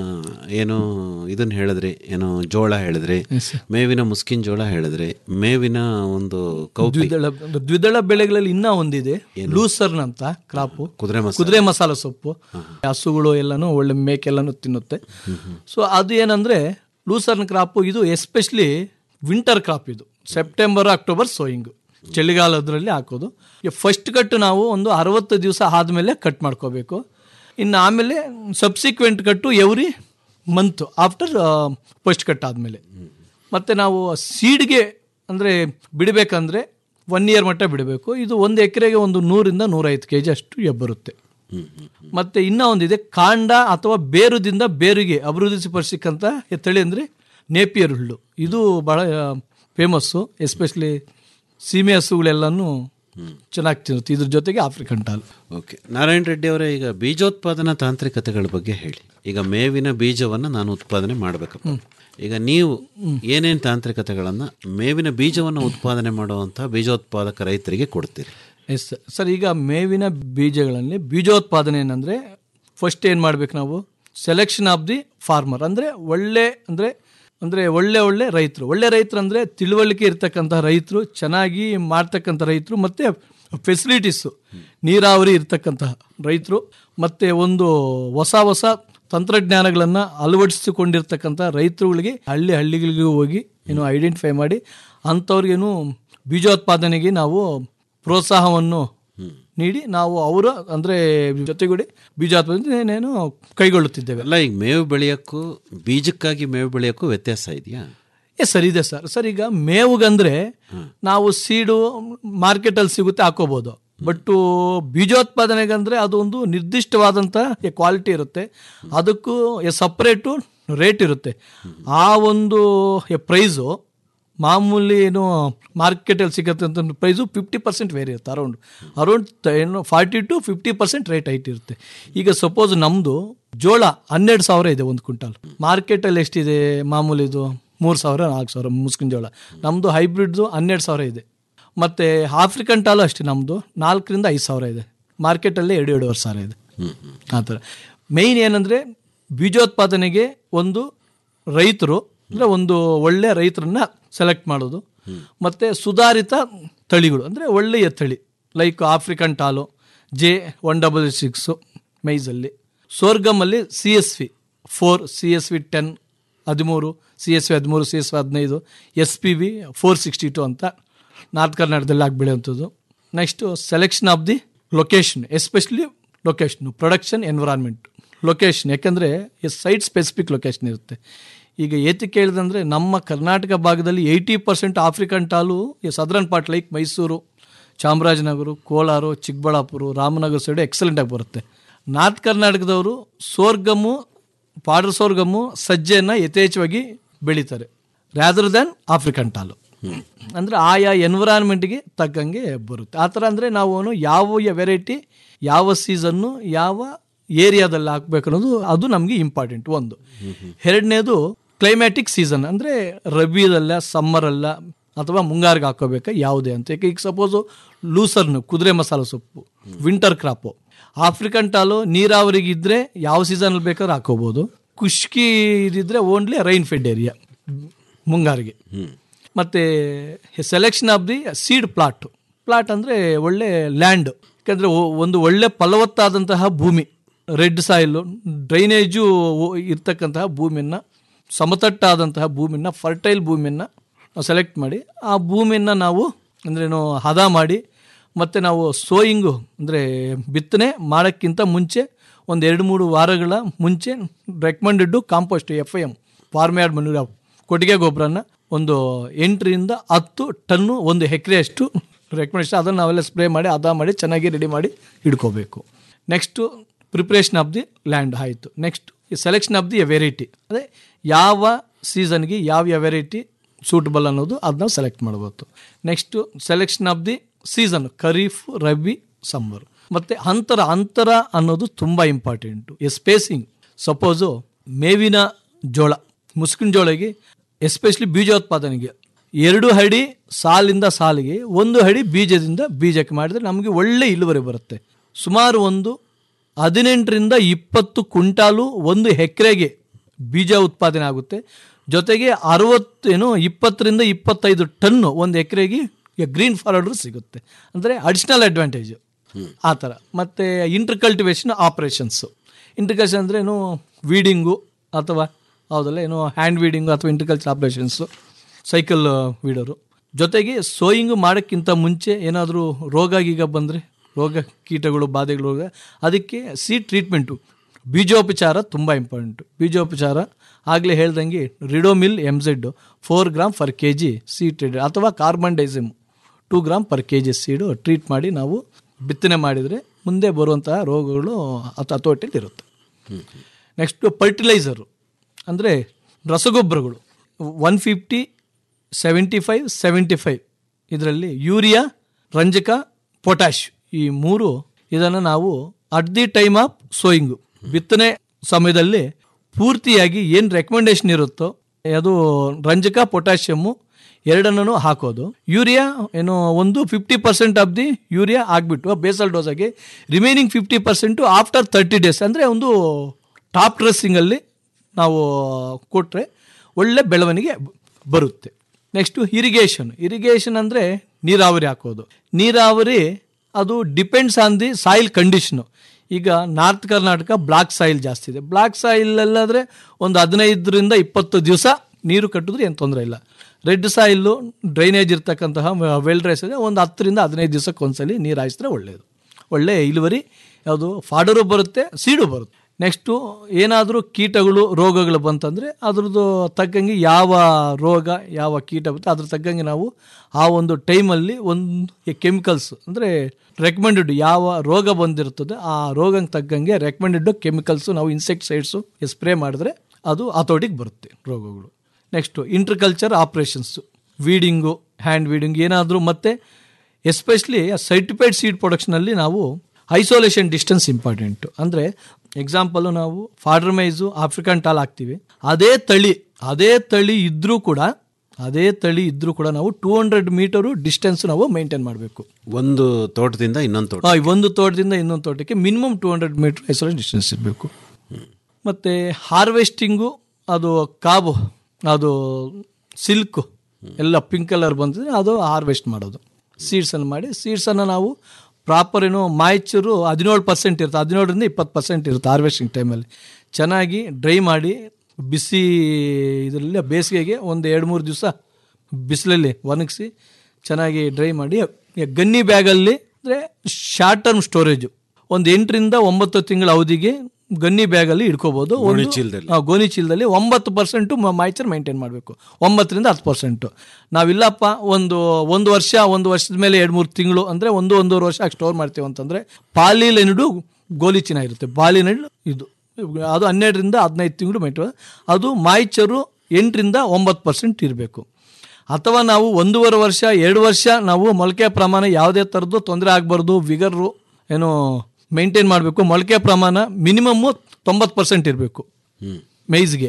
ಏನು ಇದನ್ನ ಹೇಳಿದ್ರಿ ಏನು ಜೋಳ ಹೇಳಿದ್ರಿ ಮೇವಿನ ಮುಸ್ಕಿನ ಜೋಳ ಹೇಳಿದ್ರಿ ಮೇವಿನ ಒಂದು ಕೌಪಿ ದ್ವಿದಳ ದ್ವಿದಳ ಬೆಳೆಗಳಲ್ಲಿ ಇನ್ನೂ ಒಂದಿದೆ ಲೂಸರ್ನ್ ಅಂತ ಕ್ರಾಪು ಕುದುರೆ ಮಸಾಲೆ ಕುದುರೆ ಮಸಾಲ ಸೊಪ್ಪು ಹಸುಗಳು ಎಲ್ಲನೂ ಒಳ್ಳೆ ಮೇಕೆಲ್ಲನೂ ತಿನ್ನುತ್ತೆ ಸೊ ಅದು ಏನಂದ್ರೆ ಲೂಸರ್ನ್ ಕ್ರಾಪು ಇದು ಎಸ್ಪೆಷಲಿ ವಿಂಟರ್ ಕ್ರಾಪ್ ಇದು ಸೆಪ್ಟೆಂಬರ್ ಅಕ್ಟೋಬರ್ ಸೋಯಿಂಗ್ ಚಳಿಗಾಲದ್ರಲ್ಲಿ ಹಾಕೋದು ಫಸ್ಟ್ ಕಟ್ ನಾವು ಒಂದು ಅರವತ್ತು ದಿವಸ ಆದಮೇಲೆ ಕಟ್ ಮಾಡ್ಕೋಬೇಕು ಇನ್ನು ಆಮೇಲೆ subsequent cut every month after first cut ಆದಮೇಲೆ ಮತ್ತು ನಾವು ಸೀಡ್ಗೆ ಅಂದರೆ ಬಿಡಬೇಕಂದ್ರೆ ಒನ್ ಇಯರ್ ಮಟ್ಟ ಬಿಡಬೇಕು ಇದು ಒಂದು ಎಕರೆಗೆ ಒಂದು ನೂರಿಂದ ನೂರೈದು ಕೆ ಜಿ ಅಷ್ಟು ಎ- ಬರುತ್ತೆ ಮತ್ತು ಇನ್ನೂ ಒಂದಿದೆ ಕಾಂಡ ಅಥವಾ ಬೇರುದಿಂದ ಬೇರಿಗೆ ಅಭಿವೃದ್ಧಿಪಡಿಸಿಕ್ಕಂಥ ತಳಿ ಅಂದರೆ ನೇಪಿಯರ್ ಹುಲ್ಲು ಇದು ಭಾಳ ಫೇಮಸ್ಸು ಎಸ್ಪೆಷಲಿ ಸೀಮೆ ಹಸುಗಳೆಲ್ಲನೂ ಚೆನ್ನಾಗಿ ತಿನ್ನುತ್ತೆ ಇದ್ರ ಜೊತೆಗೆ African tall okay Narayana Reddy ಅವರೇ ಈಗ ಬೀಜೋತ್ಪಾದನಾ ತಾಂತ್ರಿಕತೆಗಳ ಬಗ್ಗೆ ಹೇಳಿ ಈಗ ಮೇವಿನ ಬೀಜವನ್ನು ನಾನು ಉತ್ಪಾದನೆ ಮಾಡಬೇಕಪ್ಪ ಈಗ ನೀವು ಏನೇನು ತಾಂತ್ರಿಕತೆಗಳನ್ನು ಮೇವಿನ ಬೀಜವನ್ನು ಉತ್ಪಾದನೆ ಮಾಡುವಂಥ ಬೀಜೋತ್ಪಾದಕ ರೈತರಿಗೆ ಕೊಡ್ತೀರಿ ಎಸ್ ಸರ್ ಈಗ ಮೇವಿನ ಬೀಜಗಳಲ್ಲಿ ಬೀಜೋತ್ಪಾದನೆ ಏನಂದರೆ ಫಸ್ಟ್ ಏನು ಮಾಡ್ಬೇಕು ನಾವು ಸೆಲೆಕ್ಷನ್ ಆಫ್ ದಿ ಫಾರ್ಮರ್ ಅಂದರೆ ಒಳ್ಳೆ ಅಂದರೆ ಅಂದರೆ ಒಳ್ಳೆ ಒಳ್ಳೆ ರೈತರು ಒಳ್ಳೆ ರೈತರು ಅಂದರೆ ತಿಳುವಳಿಕೆ ಇರ್ತಕ್ಕಂಥ ರೈತರು ಚೆನ್ನಾಗಿ ಮಾಡ್ತಕ್ಕಂಥ ರೈತರು ಮತ್ತು ಫೆಸಿಲಿಟೀಸು ನೀರಾವರಿ ಇರ್ತಕ್ಕಂತಹ ರೈತರು ಮತ್ತು ಒಂದು ಹೊಸ ಹೊಸ ತಂತ್ರಜ್ಞಾನಗಳನ್ನು ಅಳವಡಿಸಿಕೊಂಡಿರ್ತಕ್ಕಂಥ ರೈತರುಗಳಿಗೆ ಹಳ್ಳಿ ಹಳ್ಳಿಗಳಿಗೂ ಹೋಗಿ ಏನು ಐಡೆಂಟಿಫೈ ಮಾಡಿ ಅಂಥವ್ರಿಗೇನು ಬೀಜೋತ್ಪಾದನೆಗೆ ನಾವು ಪ್ರೋತ್ಸಾಹವನ್ನು ನೀಡಿ ನಾವು ಅವರ ಅಂದರೆ ಜೊತೆಗೂಡಿ ಬೀಜೋತ್ಪಾದನೆಯನ್ನು ಕೈಗೊಳ್ಳುತ್ತಿದ್ದೇವೆ ಎಲ್ಲ ಈಗ ಮೇವು ಬೆಳೆಯೋಕ್ಕೂ ಬೀಜಕ್ಕಾಗಿ ಮೇವು ಬೆಳೆಯೋಕ್ಕೂ ವ್ಯತ್ಯಾಸ ಇದೆಯಾ ಎಸ್ ಸರ್ ಇದೆ ಸರ್ ಸರ್ ಈಗ ಮೇವುಗಂದ್ರೆ ನಾವು ಸೀಡು ಮಾರ್ಕೆಟಲ್ಲಿ ಸಿಗುತ್ತೆ ಹಾಕೋಬಹುದು ಬಟ್ ಬೀಜೋತ್ಪಾದನೆಗಂದ್ರೆ ಅದು ಒಂದು ನಿರ್ದಿಷ್ಟವಾದಂಥ ಕ್ವಾಲಿಟಿ ಇರುತ್ತೆ ಅದಕ್ಕೂ ಸಪ್ರೇಟು ರೇಟ್ ಇರುತ್ತೆ ಆ ಒಂದು ಪ್ರೈಸು ಮಾಮೂಲಿ ಏನು ಮಾರ್ಕೆಟಲ್ಲಿ ಸಿಗುತ್ತೆ ಅಂತ ಪ್ರೈಸು ಫಿಫ್ಟಿ ಪರ್ಸೆಂಟ್ ವೇರಿ ಇರುತ್ತೆ ಅರೌಂಡ್ ಅರೌಂಡ್ ಏನು forty to fifty percent rate height ಇರುತ್ತೆ ಈಗ ಸಪೋಸ್ ನಮ್ಮದು ಜೋಳ ಹನ್ನೆರಡು ಸಾವಿರ ಇದೆ ಒಂದು ಕ್ವಿಂಟಲ್ ಮಾರ್ಕೆಟಲ್ಲಿ ಎಷ್ಟಿದೆ ಮಾಮೂಲಿದು ಮೂರು ಸಾವಿರ ನಾಲ್ಕು ಸಾವಿರ ಮುಸ್ಕಿನ ಜೋಳ ನಮ್ಮದು ಹೈಬ್ರಿಡ್ದು ಹನ್ನೆರಡು ಸಾವಿರ ಇದೆ ಮತ್ತು ಆಫ್ರಿಕನ್ ಟಾಲು ಅಷ್ಟೇ ನಮ್ಮದು ನಾಲ್ಕರಿಂದ ಐದು ಸಾವಿರ ಇದೆ ಮಾರ್ಕೆಟಲ್ಲಿ ಎರಡು ಎರಡೂವರೆ ಸಾವಿರ ಇದೆ ಆ ಥರ ಮೇಯ್ನ್ ಏನಂದರೆ ಬೀಜೋತ್ಪಾದನೆಗೆ ಒಂದು ರೈತರು ಅಂದರೆ ಒಂದು ಒಳ್ಳೆಯ ರೈತರನ್ನ ಸೆಲೆಕ್ಟ್ ಮಾಡೋದು ಮತ್ತು ಸುಧಾರಿತ ತಳಿಗಳು ಅಂದರೆ ಒಳ್ಳೆಯ ತಳಿ like African tall J one double six ಮೈಸಲ್ಲಿ ಸೋರ್ಗಮಲ್ಲಿ C S V four C S V ten ಹದಿಮೂರು ಸಿ ಎಸ್ ವಿ ಹದಿಮೂರು ಸಿ ಎಸ್ ವಿ ಹದಿನೈದು S P V four sixty two ಅಂತ ನಾರ್ತ್ ಕರ್ನಾಟಕದಲ್ಲಿ ಆಗಿ ಬೆಳೆಯುವಂಥದ್ದು next selection of the location especially location production environment location ಯಾಕಂದರೆ site specific location ಇರುತ್ತೆ ಈಗ ಏತಿ ಕೇಳಿದಂದರೆ ನಮ್ಮ ಕರ್ನಾಟಕ ಭಾಗದಲ್ಲಿ ಏಯ್ಟಿ ಪರ್ಸೆಂಟ್ ಆಫ್ರಿಕನ್ ಟಾಲು ಈ southern part like Mysuru Chamarajanagar Kolar Chikkaballapur Ramanagara side ಎಕ್ಸಲೆಂಟಾಗಿ ಬರುತ್ತೆ ನಾರ್ತ್ ಕರ್ನಾಟಕದವರು ಸೋರ್ಗಮ್ಮು ಪಾಡರ್ ಸೋರ್ಗಮ್ಮು ಸಜ್ಜೆಯನ್ನು ಯಥೇಚ್ಛವಾಗಿ ಬೆಳೀತಾರೆ ರ್ಯಾದರ್ ದ್ಯಾನ್ ಆಫ್ರಿಕನ್ ಟಾಲು ಅಂದರೆ ಆಯಾ ಎನ್ವಿರಾನ್ಮೆಂಟ್ಗೆ ತಕ್ಕಂಗೆ ಬರುತ್ತೆ ಆ ಥರ ಅಂದರೆ ನಾವು ಯಾವ ವೆರೈಟಿ ಯಾವ ಸೀಸನ್ನು ಯಾವ ಏರಿಯಾದಲ್ಲಿ ಹಾಕ್ಬೇಕು ಅನ್ನೋದು ಅದು ನಮಗೆ ಇಂಪಾರ್ಟೆಂಟ್ ಒಂದು ಎರಡನೇದು ಕ್ಲೈಮ್ಯಾಟಿಕ್ ಸೀಸನ್ ಅಂದರೆ ರಬಿದಲ್ಲ ಸಮ್ಮರಲ್ಲ ಅಥವಾ ಮುಂಗಾರಿಗೆ ಹಾಕೋಬೇಕಾ ಯಾವುದೇ ಅಂತ ಯಾಕೆ ಈಗ ಸಪೋಸು ಲೂಸರ್ನು ಕುದುರೆ ಮಸಾಲ ಸೊಪ್ಪು ವಿಂಟರ್ ಕ್ರಾಪು ಆಫ್ರಿಕನ್ ಟಾಲು ನೀರಾವರಿಗೆ ಇದ್ದರೆ ಯಾವ ಸೀಸನಲ್ಲಿ ಬೇಕಾದ್ರೂ ಹಾಕೋಬೋದು ಖುಷ್ಕಿ ಇದಿದ್ರೆ ಓನ್ಲಿ ರೈನ್ ಫೆಡ್ ಏರಿಯಾ ಮುಂಗಾರಿಗೆ ಮತ್ತು selection of the seed plot plot ಅಂದರೆ ಒಳ್ಳೆ ಲ್ಯಾಂಡ್ ಯಾಕಂದರೆ ಒಂದು ಒಳ್ಳೆ ಫಲವತ್ತಾದಂತಹ ಭೂಮಿ ರೆಡ್ ಸಾಯಿಲು ಡ್ರೈನೇಜು ಇರ್ತಕ್ಕಂತಹ ಭೂಮಿಯನ್ನು ಸಮತಟ್ಟಾದಂತಹ ಭೂಮಿನ ಫರ್ಟೈಲ್ ಭೂಮಿಯನ್ನು ಸೆಲೆಕ್ಟ್ ಮಾಡಿ ಆ ಭೂಮಿಯನ್ನು ನಾವು ಅಂದ್ರೇನು ಹದ ಮಾಡಿ ಮತ್ತು ನಾವು ಸೋಯಿಂಗು ಅಂದರೆ ಬಿತ್ತನೆ ಮಾಡೋಕ್ಕಿಂತ ಮುಂಚೆ ಒಂದು ಎರಡು ಮೂರು ವಾರಗಳ ಮುಂಚೆ recommended compost F I M farm yard manure ಕೊಟ್ಟಿಗೆ ಗೊಬ್ಬರನ ಒಂದು ಎಂಟರಿಂದ ಹತ್ತು ಟನ್ನು ಒಂದು ಎಕರೆಯಷ್ಟು ರೆಕಮೆಂಡೇಶನ್ ಅದನ್ನು ನಾವೆಲ್ಲ ಸ್ಪ್ರೇ ಮಾಡಿ ಹದ ಮಾಡಿ ಚೆನ್ನಾಗಿ ರೆಡಿ ಮಾಡಿ ಇಡ್ಕೋಬೇಕು next preparation of the land ಆಯಿತು next selection of the variety ಅದೇ ಯಾವ ಸೀಸನ್ಗೆ ಯಾವ ಯಾವ ವೆರೈಟಿ ಸೂಟಬಲ್ ಅನ್ನೋದು ಅದನ್ನ ಸೆಲೆಕ್ಟ್ ಮಾಡ್ಬೋದು next selection of the season kharif rabi summer ಮತ್ತು ಅಂತರ ಅಂತರ ಅನ್ನೋದು ತುಂಬ ಇಂಪಾರ್ಟೆಂಟು ಎ ಸ್ಪೇಸಿಂಗ್ ಸಪೋಸು ಮೇವಿನ ಜೋಳ ಮುಸ್ಕಿನ ಜೋಳಗೆ ಎಸ್ಪೆಷಲಿ ಬೀಜೋತ್ಪಾದನೆಗೆ ಎರಡು ಅಡಿ ಸಾಲಿಂದ ಸಾಲಿಗೆ ಒಂದು ಅಡಿ ಬೀಜದಿಂದ ಬೀಜಕ್ಕೆ ಮಾಡಿದರೆ ನಮಗೆ ಒಳ್ಳೆ ಇಳುವರಿ ಬರುತ್ತೆ ಸುಮಾರು ಒಂದು ಹದಿನೆಂಟರಿಂದ ಇಪ್ಪತ್ತು ಕ್ವಿಂಟಾಲು ಒಂದು ಎಕರೆಗೆ ಬೀಜ ಉತ್ಪಾದನೆ ಆಗುತ್ತೆ ಜೊತೆಗೆ ಅರವತ್ತೇನು ಇಪ್ಪತ್ತರಿಂದ ಇಪ್ಪತ್ತೈದು ಟನ್ನು ಒಂದು ಎಕರೆಗೆ ಗ್ರೀನ್ ಫಾರ್ವರ್ಡರ್ ಸಿಗುತ್ತೆ ಅಂದರೆ ಅಡಿಷ್ನಲ್ ಅಡ್ವಾಂಟೇಜು ಆ ಥರ ಮತ್ತು ಇಂಟರ್ ಕಲ್ಟಿವೇಷನ್ ಆಪ್ರೇಷನ್ಸು ಇಂಟರ್ಕಲ್ಚರ್ ಅಂದರೆ ಏನು ವೀಡಿಂಗು ಅಥವಾ ಹೌದಲ್ಲ ಏನು ಹ್ಯಾಂಡ್ ವೀಡಿಂಗು ಅಥವಾ ಇಂಟರ್ಕಲ್ಚರ್ ಆಪ್ರೇಷನ್ಸು ಸೈಕಲ್ ವೀಡರು ಜೊತೆಗೆ ಸೋಯಿಂಗು ಮಾಡೋಕ್ಕಿಂತ ಮುಂಚೆ ಏನಾದರೂ ರೋಗ ಗೀಗ ಬಂದರೆ ರೋಗ ಕೀಟಗಳು ಬಾಧೆಗಳು ರೋಗ ಅದಕ್ಕೆ ಸಿ ಟ್ರೀಟ್ಮೆಂಟು ಬೀಜೋಪಚಾರ ತುಂಬ ಇಂಪಾರ್ಟೆಂಟು ಬೀಜೋಪಚಾರ ಆಗಲೇ ಹೇಳ್ದಂಗೆ Ridomil M Z four gram per K G seed treat ಅಥವಾ carbendazim two gram per K G seed treat ಮಾಡಿ ನಾವು ಬಿತ್ತನೆ ಮಾಡಿದರೆ ಮುಂದೆ ಬರುವಂತಹ ರೋಗಗಳು ಹತ ಹತೋಟಿಲಿರುತ್ತೆ ನೆಕ್ಸ್ಟು ಫರ್ಟಿಲೈಸರು ಅಂದರೆ ರಸಗೊಬ್ಬರಗಳು one fifty seventy five seventy five ಇದರಲ್ಲಿ ಯೂರಿಯಾ ರಂಜಕ ಪೊಟ್ಯಾಶ್ ಈ ಮೂರು ಇದನ್ನು ನಾವು at the time of sowing ಬಿತ್ತನೆ ಸಮಯದಲ್ಲಿ ಪೂರ್ತಿಯಾಗಿ ಏನು ರೆಕಮೆಂಡೇಶನ್ ಇರುತ್ತೋ ಅದು ರಂಜಕ ಪೊಟ್ಯಾಷಿಯಮ್ಮು ಎರಡನ್ನೂ ಹಾಕೋದು ಯೂರಿಯಾ ಏನು ಒಂದು fifty percent of the urea ಆಗಿಬಿಟ್ಟು ಬೇಸಲ್ ಡೋಸಾಗಿ remaining fifty percent after thirty days ಅಂದರೆ ಒಂದು ಟಾಪ್ ಡ್ರೆಸ್ಸಿಂಗಲ್ಲಿ ನಾವು ಕೊಟ್ಟರೆ ಒಳ್ಳೆ ಬೆಳವಣಿಗೆ ಬರುತ್ತೆ ನೆಕ್ಸ್ಟು ಇರಿಗೇಷನ್ ಇರಿಗೇಷನ್ ಅಂದರೆ ನೀರಾವರಿ ಹಾಕೋದು ನೀರಾವರಿ ಅದು depends on the soil condition ಈಗ ನಾರ್ತ್ ಕರ್ನಾಟಕ ಬ್ಲಾಕ್ ಸಾಯಿಲ್ ಜಾಸ್ತಿ ಇದೆ ಬ್ಲಾಕ್ ಸಾಯಿಲಲ್ಲಾದರೆ ಒಂದು ಹದಿನೈದರಿಂದ ಇಪ್ಪತ್ತು ದಿವಸ ನೀರು ಕಟ್ಟಿದ್ರೆ ಏನು ತೊಂದರೆ ಇಲ್ಲ ರೆಡ್ ಸಾಯಿಲ್ಲು ಡ್ರೈನೇಜ್ ಇರ್ತಕ್ಕಂತಹ ವೆಲ್ ಡ್ರೈಸ್ ಇದೆ ಒಂದು ಹತ್ತರಿಂದ ಹದಿನೈದು ದಿವಸಕ್ಕೆ ಒಂದ್ಸಲಿ ನೀರು ಹಾಯಿಸಿದ್ರೆ ಒಳ್ಳೆಯದು ಒಳ್ಳೆ ಇಳುವರಿ ಯಾವುದು ಫಾಡರು ಬರುತ್ತೆ ಸೀಡು ಬರುತ್ತೆ ನೆಕ್ಸ್ಟು ಏನಾದರೂ ಕೀಟಗಳು ರೋಗಗಳು ಬಂತಂದರೆ ಅದ್ರದ್ದು ತಕ್ಕಂಗೆ ಯಾವ ರೋಗ ಯಾವ ಕೀಟ ಬರುತ್ತೆ ಅದ್ರ ತಕ್ಕಂಗೆ ನಾವು ಆ ಒಂದು ಟೈಮಲ್ಲಿ ಒಂದು ಕೆಮಿಕಲ್ಸ್ ಅಂದರೆ ರೆಕಮೆಂಡೆಡ್ ಯಾವ ರೋಗ ಬಂದಿರ್ತದೆ ಆ ರೋಗಕ್ಕೆ ತಕ್ಕಂಗೆ ರೆಕಮೆಂಡೆಡ್ ಕೆಮಿಕಲ್ಸು ನಾವು ಇನ್ಸೆಕ್ಟಿಸೈಡ್ಸು ಸ್ಪ್ರೇ ಮಾಡಿದ್ರೆ ಅದು ಹತೋಟಿಗೆ ಬರುತ್ತೆ ರೋಗಗಳು next interculture operations weeding hand weeding ಏನಾದರೂ ಮತ್ತು ಎಸ್ಪೆಷಲಿ ಸರ್ಟಿಫೈಡ್ ಸೀಡ್ ಪ್ರೊಡಕ್ಷನಲ್ಲಿ ನಾವು ಐಸೋಲೇಷನ್ ಡಿಸ್ಟೆನ್ಸ್ ಇಂಪಾರ್ಟೆಂಟು ಅಂದರೆ ಎಕ್ಸಾಂಪಲು ನಾವು ಫಾಡ್ರಮೈಸು ಆಫ್ರಿಕನ್ ಟಾಲ್ ಹಾಕ್ತೀವಿ ಅದೇ ತಳಿ ಅದೇ ತಳಿ ಇದ್ದರೂ ಕೂಡ ಅದೇ ತಳಿ ಇದ್ದರೂ ಕೂಡ ನಾವು ಟೂ ಹಂಡ್ರೆಡ್ ಮೀಟರು ಡಿಸ್ಟೆನ್ಸ್ ನಾವು ಮೇಂಟೈನ್ ಮಾಡಬೇಕು ಒಂದು ತೋಟದಿಂದ ಇನ್ನೊಂದು ತೋಟ ಒಂದು ತೋಟದಿಂದ ಇನ್ನೊಂದು ತೋಟಕ್ಕೆ minimum two hundred metre isolation distance ಇರಬೇಕು ಮತ್ತು ಹಾರ್ವೆಸ್ಟಿಂಗು ಅದು ಕಾಬು ಅದು ಸಿಲ್ಕು ಎಲ್ಲ ಪಿಂಕ್ ಕಲರ್ ಬಂದಿದೆ ಅದು ಹಾರ್ವೆಸ್ಟ್ ಮಾಡೋದು ಸೀಡ್ಸನ್ನು ಮಾಡಿ ಸೀಡ್ಸನ್ನು ನಾವು ಪ್ರಾಪರ್ ಏನು ಮಾಯ್ಚರು ಹದಿನೇಳು ಪರ್ಸೆಂಟ್ ಇರುತ್ತೆ ಹದಿನೇಳರಿಂದ ಇಪ್ಪತ್ತು ಪರ್ಸೆಂಟ್ ಇರುತ್ತೆ ಹಾರ್ವೆಸ್ಟಿಂಗ್ ಟೈಮಲ್ಲಿ ಚೆನ್ನಾಗಿ ಡ್ರೈ ಮಾಡಿ ಬಿಸಿ ಇದರಲ್ಲಿ ಬೇಸಿಗೆಗೆ ಒಂದು ಎರಡು ಮೂರು ದಿವಸ ಬಿಸಿಲಲ್ಲಿ ಒಣಗಿಸಿ ಚೆನ್ನಾಗಿ ಡ್ರೈ ಮಾಡಿ ಗನ್ನಿ ಬ್ಯಾಗಲ್ಲಿ ಅಂದರೆ ಶಾರ್ಟ್ ಟರ್ಮ್ ಸ್ಟೋರೇಜು ಒಂದು ಎಂಟರಿಂದ ಒಂಬತ್ತು ತಿಂಗಳ ಅವಧಿಗೆ ಗನ್ನಿ ಬ್ಯಾಗಲ್ಲಿ ಇಟ್ಕೋಬೋದು ಗೋಣಿ ಚೀಲದಲ್ಲಿ. ಆ, ಗೋಣಿ ಚೀಲದಲ್ಲಿ ಒಂಬತ್ತು ಪರ್ಸೆಂಟು ಮಾಯ್ಚರ್ ಮೇಂಟೈನ್ ಮಾಡಬೇಕು ಒಂಬತ್ತರಿಂದ ಹತ್ತು ಪರ್ಸೆಂಟು ನಾವಿಲ್ಲಪ್ಪ ಒಂದು ಒಂದು ವರ್ಷ ಒಂದು ವರ್ಷದ ಮೇಲೆ ಎರಡು ಮೂರು ತಿಂಗಳು ಅಂದರೆ ಒಂದು ಒಂದೂವರೆ ವರ್ಷ ಸ್ಟೋರ್ ಮಾಡ್ತೀವಿ ಅಂತಂದರೆ ಪಾಲಿಲೆನಿಡು ಗೋಲಿ ಚೀನ ಇರುತ್ತೆ ಪಾಲಿನೆಡ್ ಇದು ಅದು ಹನ್ನೆರಡರಿಂದ ಹದಿನೈದು ತಿಂಗಳು ಮೇಂಟೈನ್ ಅದು ಮಾಯ್ಚರು ಎಂಟರಿಂದ ಒಂಬತ್ತು ಪರ್ಸೆಂಟ್ ಇರಬೇಕು ಅಥವಾ ನಾವು ಒಂದೂವರೆ ವರ್ಷ ಎರಡು ವರ್ಷ ನಾವು ಮೊಳಕೆ ಪ್ರಮಾಣ ಯಾವುದೇ ಥರದ್ದು ತೊಂದರೆ ಆಗಬಾರ್ದು ವಿಗರು ಏನು ಮೇಂಟೈನ್ ಮಾಡಬೇಕು ಮೊಳಕೆ ಪ್ರಮಾಣ ಮಿನಿಮಮ್ಮು ತೊಂಬತ್ತು ಪರ್ಸೆಂಟ್ ಇರಬೇಕು ಮೇಯ್ಸ್ಗೆ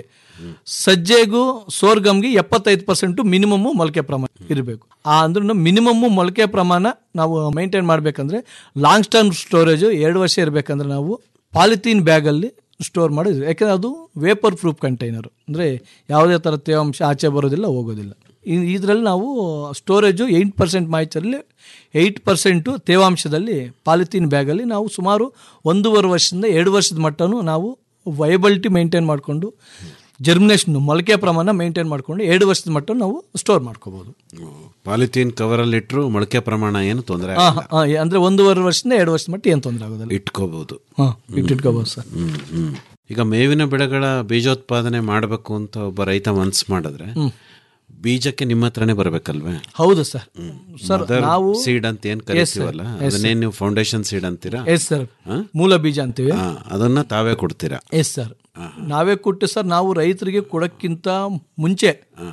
ಸಜ್ಜೆಗೂ ಸೋರ್ಗಮ್ಗೆ ಎಪ್ಪತ್ತೈದು ಪರ್ಸೆಂಟು ಮಿನಿಮಮ್ಮು ಮೊಳಕೆ ಪ್ರಮಾಣ ಇರಬೇಕು ಆ ಅಂದ್ರೆ ಮಿನಿಮಮ್ಮು ಮೊಳಕೆ ಪ್ರಮಾಣ ನಾವು ಮೇಂಟೈನ್ ಮಾಡಬೇಕಂದ್ರೆ ಲಾಂಗ್ ಟರ್ಮ್ ಸ್ಟೋರೇಜು ಎರಡು ವರ್ಷ ಇರಬೇಕಂದ್ರೆ ನಾವು ಪಾಲಿಥೀನ್ ಬ್ಯಾಗಲ್ಲಿ ಸ್ಟೋರ್ ಮಾಡೋದು ಯಾಕೆಂದರೆ ಅದು ವೇಪರ್ ಪ್ರೂಫ್ ಕಂಟೈನರು ಅಂದರೆ ಯಾವುದೇ ಥರ ತೇವಾಂಶ ಆಚೆ ಬರೋದಿಲ್ಲ ಹೋಗೋದಿಲ್ಲ ಇದರಲ್ಲಿ ನಾವು ಸ್ಟೋರೇಜು ಏಯ್ಟ್ ಪರ್ಸೆಂಟ್ ಮಾಯ್ಚರಲ್ಲಿ ಏಯ್ಟ್ ಪರ್ಸೆಂಟು ತೇವಾಂಶದಲ್ಲಿ ಪಾಲಿಥೀನ್ ಬ್ಯಾಗಲ್ಲಿ ನಾವು ಸುಮಾರು ಒಂದೂವರೆ ವರ್ಷದಿಂದ ಎರಡು ವರ್ಷದ ಮಟ್ಟನೂ ನಾವು ವೈಬಲಿಟಿ ಮೇಂಟೈನ್ ಮಾಡಿಕೊಂಡು ಜರ್ಮಿನೇಷನ್ ಮೊಳಕೆ ಪ್ರಮಾಣ ಮೇಂಟೈನ್ ಮಾಡಿಕೊಂಡು ಎರಡು ವರ್ಷದ ಮಟ್ಟ ನಾವು ಸ್ಟೋರ್ ಮಾಡ್ಕೋಬೋದು ಪಾಲಿಥೀನ್ ಕವರಲ್ಲಿ ಇಟ್ಟರು ಮೊಳಕೆ ಪ್ರಮಾಣ ಏನು ತೊಂದರೆ ಹಾಂ ಹಾಂ ಅಂದರೆ ಒಂದೂವರೆ ವರ್ಷದಿಂದ ಎರಡು ವರ್ಷದ ಮಟ್ಟ ಏನು ತೊಂದರೆ ಆಗೋದಿಲ್ಲ ಇಟ್ಕೋಬಹುದು ಹಾಂ ಇಟ್ಟಿಟ್ಕೋಬೋದು ಸರ್ ಹ್ಮ್ ಹ್ಮ್ ಈಗ ಮೇವಿನ ಬೆಳೆಗಳ ಬೀಜೋತ್ಪಾದನೆ ಮಾಡಬೇಕು ಅಂತ ಒಬ್ಬ ರೈತ ಮನ್ಸು ಮಾಡಿದ್ರೆ ಬೀಜಕ್ಕೆ ನಿಮ್ಮ ಹತ್ರನೇ ಬರ್ಬೇಕಲ್ವೇ ಹೌದು ಸರ್ ಸರ್ ನಾವು ಸೀಡ್ ಅಂತ ಏನ್ ಕರಿತೀವಲ್ಲ ಅದನ್ನೇನ್ ನೀವು ಫೌಂಡೇಶನ್ ಸೀಡ್ ಅಂತೀರಾ ಎಸ್ ಸರ್ ಮೂಲ ಬೀಜ ಅಂತೀವಿ ಹಾ, ಅದನ್ನ ತಾವೇ ಕೊಡ್ತೀರಾ ಎಸ್ ಸರ್ ನಾವೇ ಕೊಟ್ಟು ಸರ್ ನಾವು ರೈತರಿಗೆ ಕೊಡೋಕ್ಕಿಂತ ಮುಂಚೆ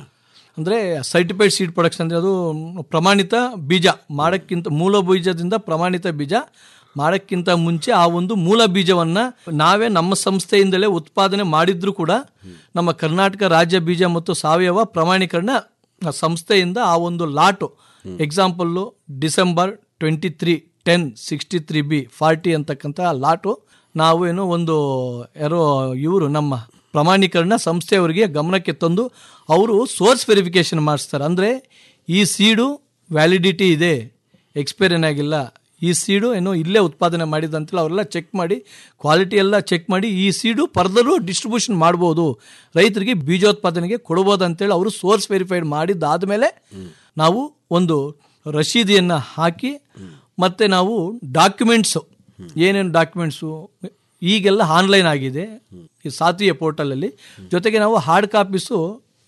ಅಂದರೆ ಸರ್ಟಿಫೈಡ್ ಸೀಡ್ ಪ್ರೊಡಕ್ಷನ್ ಅಂದರೆ ಅದು ಪ್ರಮಾಣಿತ ಬೀಜ ಮಾಡೋಕ್ಕಿಂತ ಮೂಲ ಬೀಜದಿಂದ ಪ್ರಮಾಣಿತ ಬೀಜ ಮಾಡೋಕ್ಕಿಂತ ಮುಂಚೆ ಆ ಒಂದು ಮೂಲ ಬೀಜವನ್ನು ನಾವೇ ನಮ್ಮ ಸಂಸ್ಥೆಯಿಂದಲೇ ಉತ್ಪಾದನೆ ಮಾಡಿದ್ರೂ ಕೂಡ ನಮ್ಮ ಕರ್ನಾಟಕ ರಾಜ್ಯ ಬೀಜ ಮತ್ತು ಸಾವಯವ ಪ್ರಮಾಣೀಕರಣ ಸಂಸ್ಥೆಯಿಂದ ಆ ಒಂದು lot example December twenty three ten sixty three B forty ಅಂತಕ್ಕಂಥ ಲಾಟು ನಾವು ಏನು ಒಂದು ಯಾರೋ ಇವರು ನಮ್ಮ ಪ್ರಮಾಣೀಕರಣ ಸಂಸ್ಥೆಯವರಿಗೆ ಗಮನಕ್ಕೆ ತಂದು ಅವರು ಸೋರ್ಸ್ ವೆರಿಫಿಕೇಷನ್ ಮಾಡಿಸ್ತಾರೆ ಅಂದರೆ ಈ ಸೀಡು ವ್ಯಾಲಿಡಿಟಿ ಇದೆ ಎಕ್ಸ್ಪೈರ್ ಏನಾಗಿಲ್ಲ ಈ ಸೀಡು ಏನೋ ಇಲ್ಲೇ ಉತ್ಪಾದನೆ ಮಾಡಿದಂತೇಳಿ ಅವರೆಲ್ಲ ಚೆಕ್ ಮಾಡಿ ಕ್ವಾಲಿಟಿ ಎಲ್ಲ ಚೆಕ್ ಮಾಡಿ ಈ ಸೀಡು ಫರ್ದರು ಡಿಸ್ಟ್ರಿಬ್ಯೂಷನ್ ಮಾಡ್ಬೋದು ರೈತರಿಗೆ ಬೀಜೋತ್ಪಾದನೆಗೆ ಕೊಡ್ಬೋದು ಅಂತೇಳಿ ಅವರು ಸೋರ್ಸ್ ವೆರಿಫೈಡ್ ಮಾಡಿದ್ದಾದಮೇಲೆ ನಾವು ಒಂದು ರಶೀದಿಯನ್ನು ಹಾಕಿ ಮತ್ತು ನಾವು ಡಾಕ್ಯುಮೆಂಟ್ಸು ಏನೇನು ಡಾಕ್ಯುಮೆಂಟ್ಸು ಈಗೆಲ್ಲ ಆನ್ಲೈನ್ ಆಗಿದೆ ಈ ಸಾತಿಯ ಪೋರ್ಟಲಲ್ಲಿ ಜೊತೆಗೆ ನಾವು ಹಾರ್ಡ್ ಕಾಪೀಸು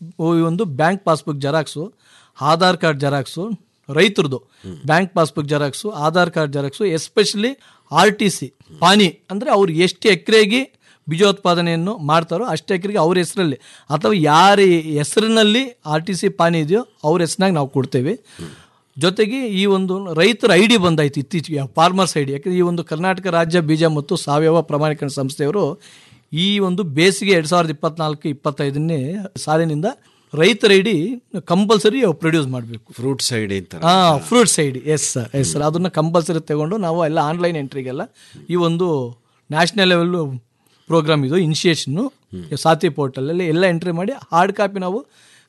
ಈ ಒಂದು bank passbook xerox Aadhaar card xerox ರೈತರದು bank passbook xerox Aadhaar card xerox especially R T C ಪಾನಿ ಅಂದರೆ ಅವ್ರು ಎಷ್ಟು ಎಕರೆಗೆ ಬೀಜೋತ್ಪಾದನೆಯನ್ನು ಮಾಡ್ತಾರೋ ಅಷ್ಟು ಎಕರೆಗೆ ಅವ್ರ ಹೆಸರಲ್ಲಿ ಅಥವಾ ಯಾರ ಹೆಸರಿನಲ್ಲಿ ಆರ್ ಟಿ ಸಿ ಪಾನಿ ಇದೆಯೋ ಅವ್ರ ಹೆಸರಿನಾಗ ನಾವು ಕೊಡ್ತೇವೆ ಜೊತೆಗೆ ಈ ಒಂದು ರೈತರ ಐ ಡಿ ಬಂದಾಯ್ತು ಇತ್ತೀಚೆಗೆ ಫಾರ್ಮರ್ಸ್ ಐ ಡಿ ಯಾಕಂದರೆ ಈ ಒಂದು ಕರ್ನಾಟಕ ರಾಜ್ಯ ಬೀಜ ಮತ್ತು ಸಾವಯವ ಪ್ರಮಾಣೀಕರಣ ಸಂಸ್ಥೆಯವರು ಈ ಒಂದು ಬೇಸಿಗೆ ಎರಡು ಸಾವಿರದ ಇಪ್ಪತ್ನಾಲ್ಕು ಇಪ್ಪತ್ತೈದನೇ ಸಾಲಿನಿಂದ ರೈತರ ಐ ಡಿ ಕಂಪಲ್ಸರಿ ಪ್ರೊಡ್ಯೂಸ್ ಮಾಡಬೇಕು ಫ್ರೂಟ್ ಸೈಡ್ ಅಂತ ಹಾಂ fruit side yes sir yes sir ಅದನ್ನು ಕಂಪಲ್ಸರಿ ತಗೊಂಡು ನಾವು ಎಲ್ಲ ಆನ್ಲೈನ್ ಎಂಟ್ರಿಗೆಲ್ಲ ಈ ಒಂದು ನ್ಯಾಷನಲ್ ಲೆವೆಲ್ ಪ್ರೋಗ್ರಾಮ್ ಇದು ಇನಿಷಿಯೇಷನ್ನು ಸಾತಿ ಪೋರ್ಟಲಲ್ಲಿ ಎಲ್ಲ ಎಂಟ್ರಿ ಮಾಡಿ ಹಾರ್ಡ್ ಕಾಪಿ ನಾವು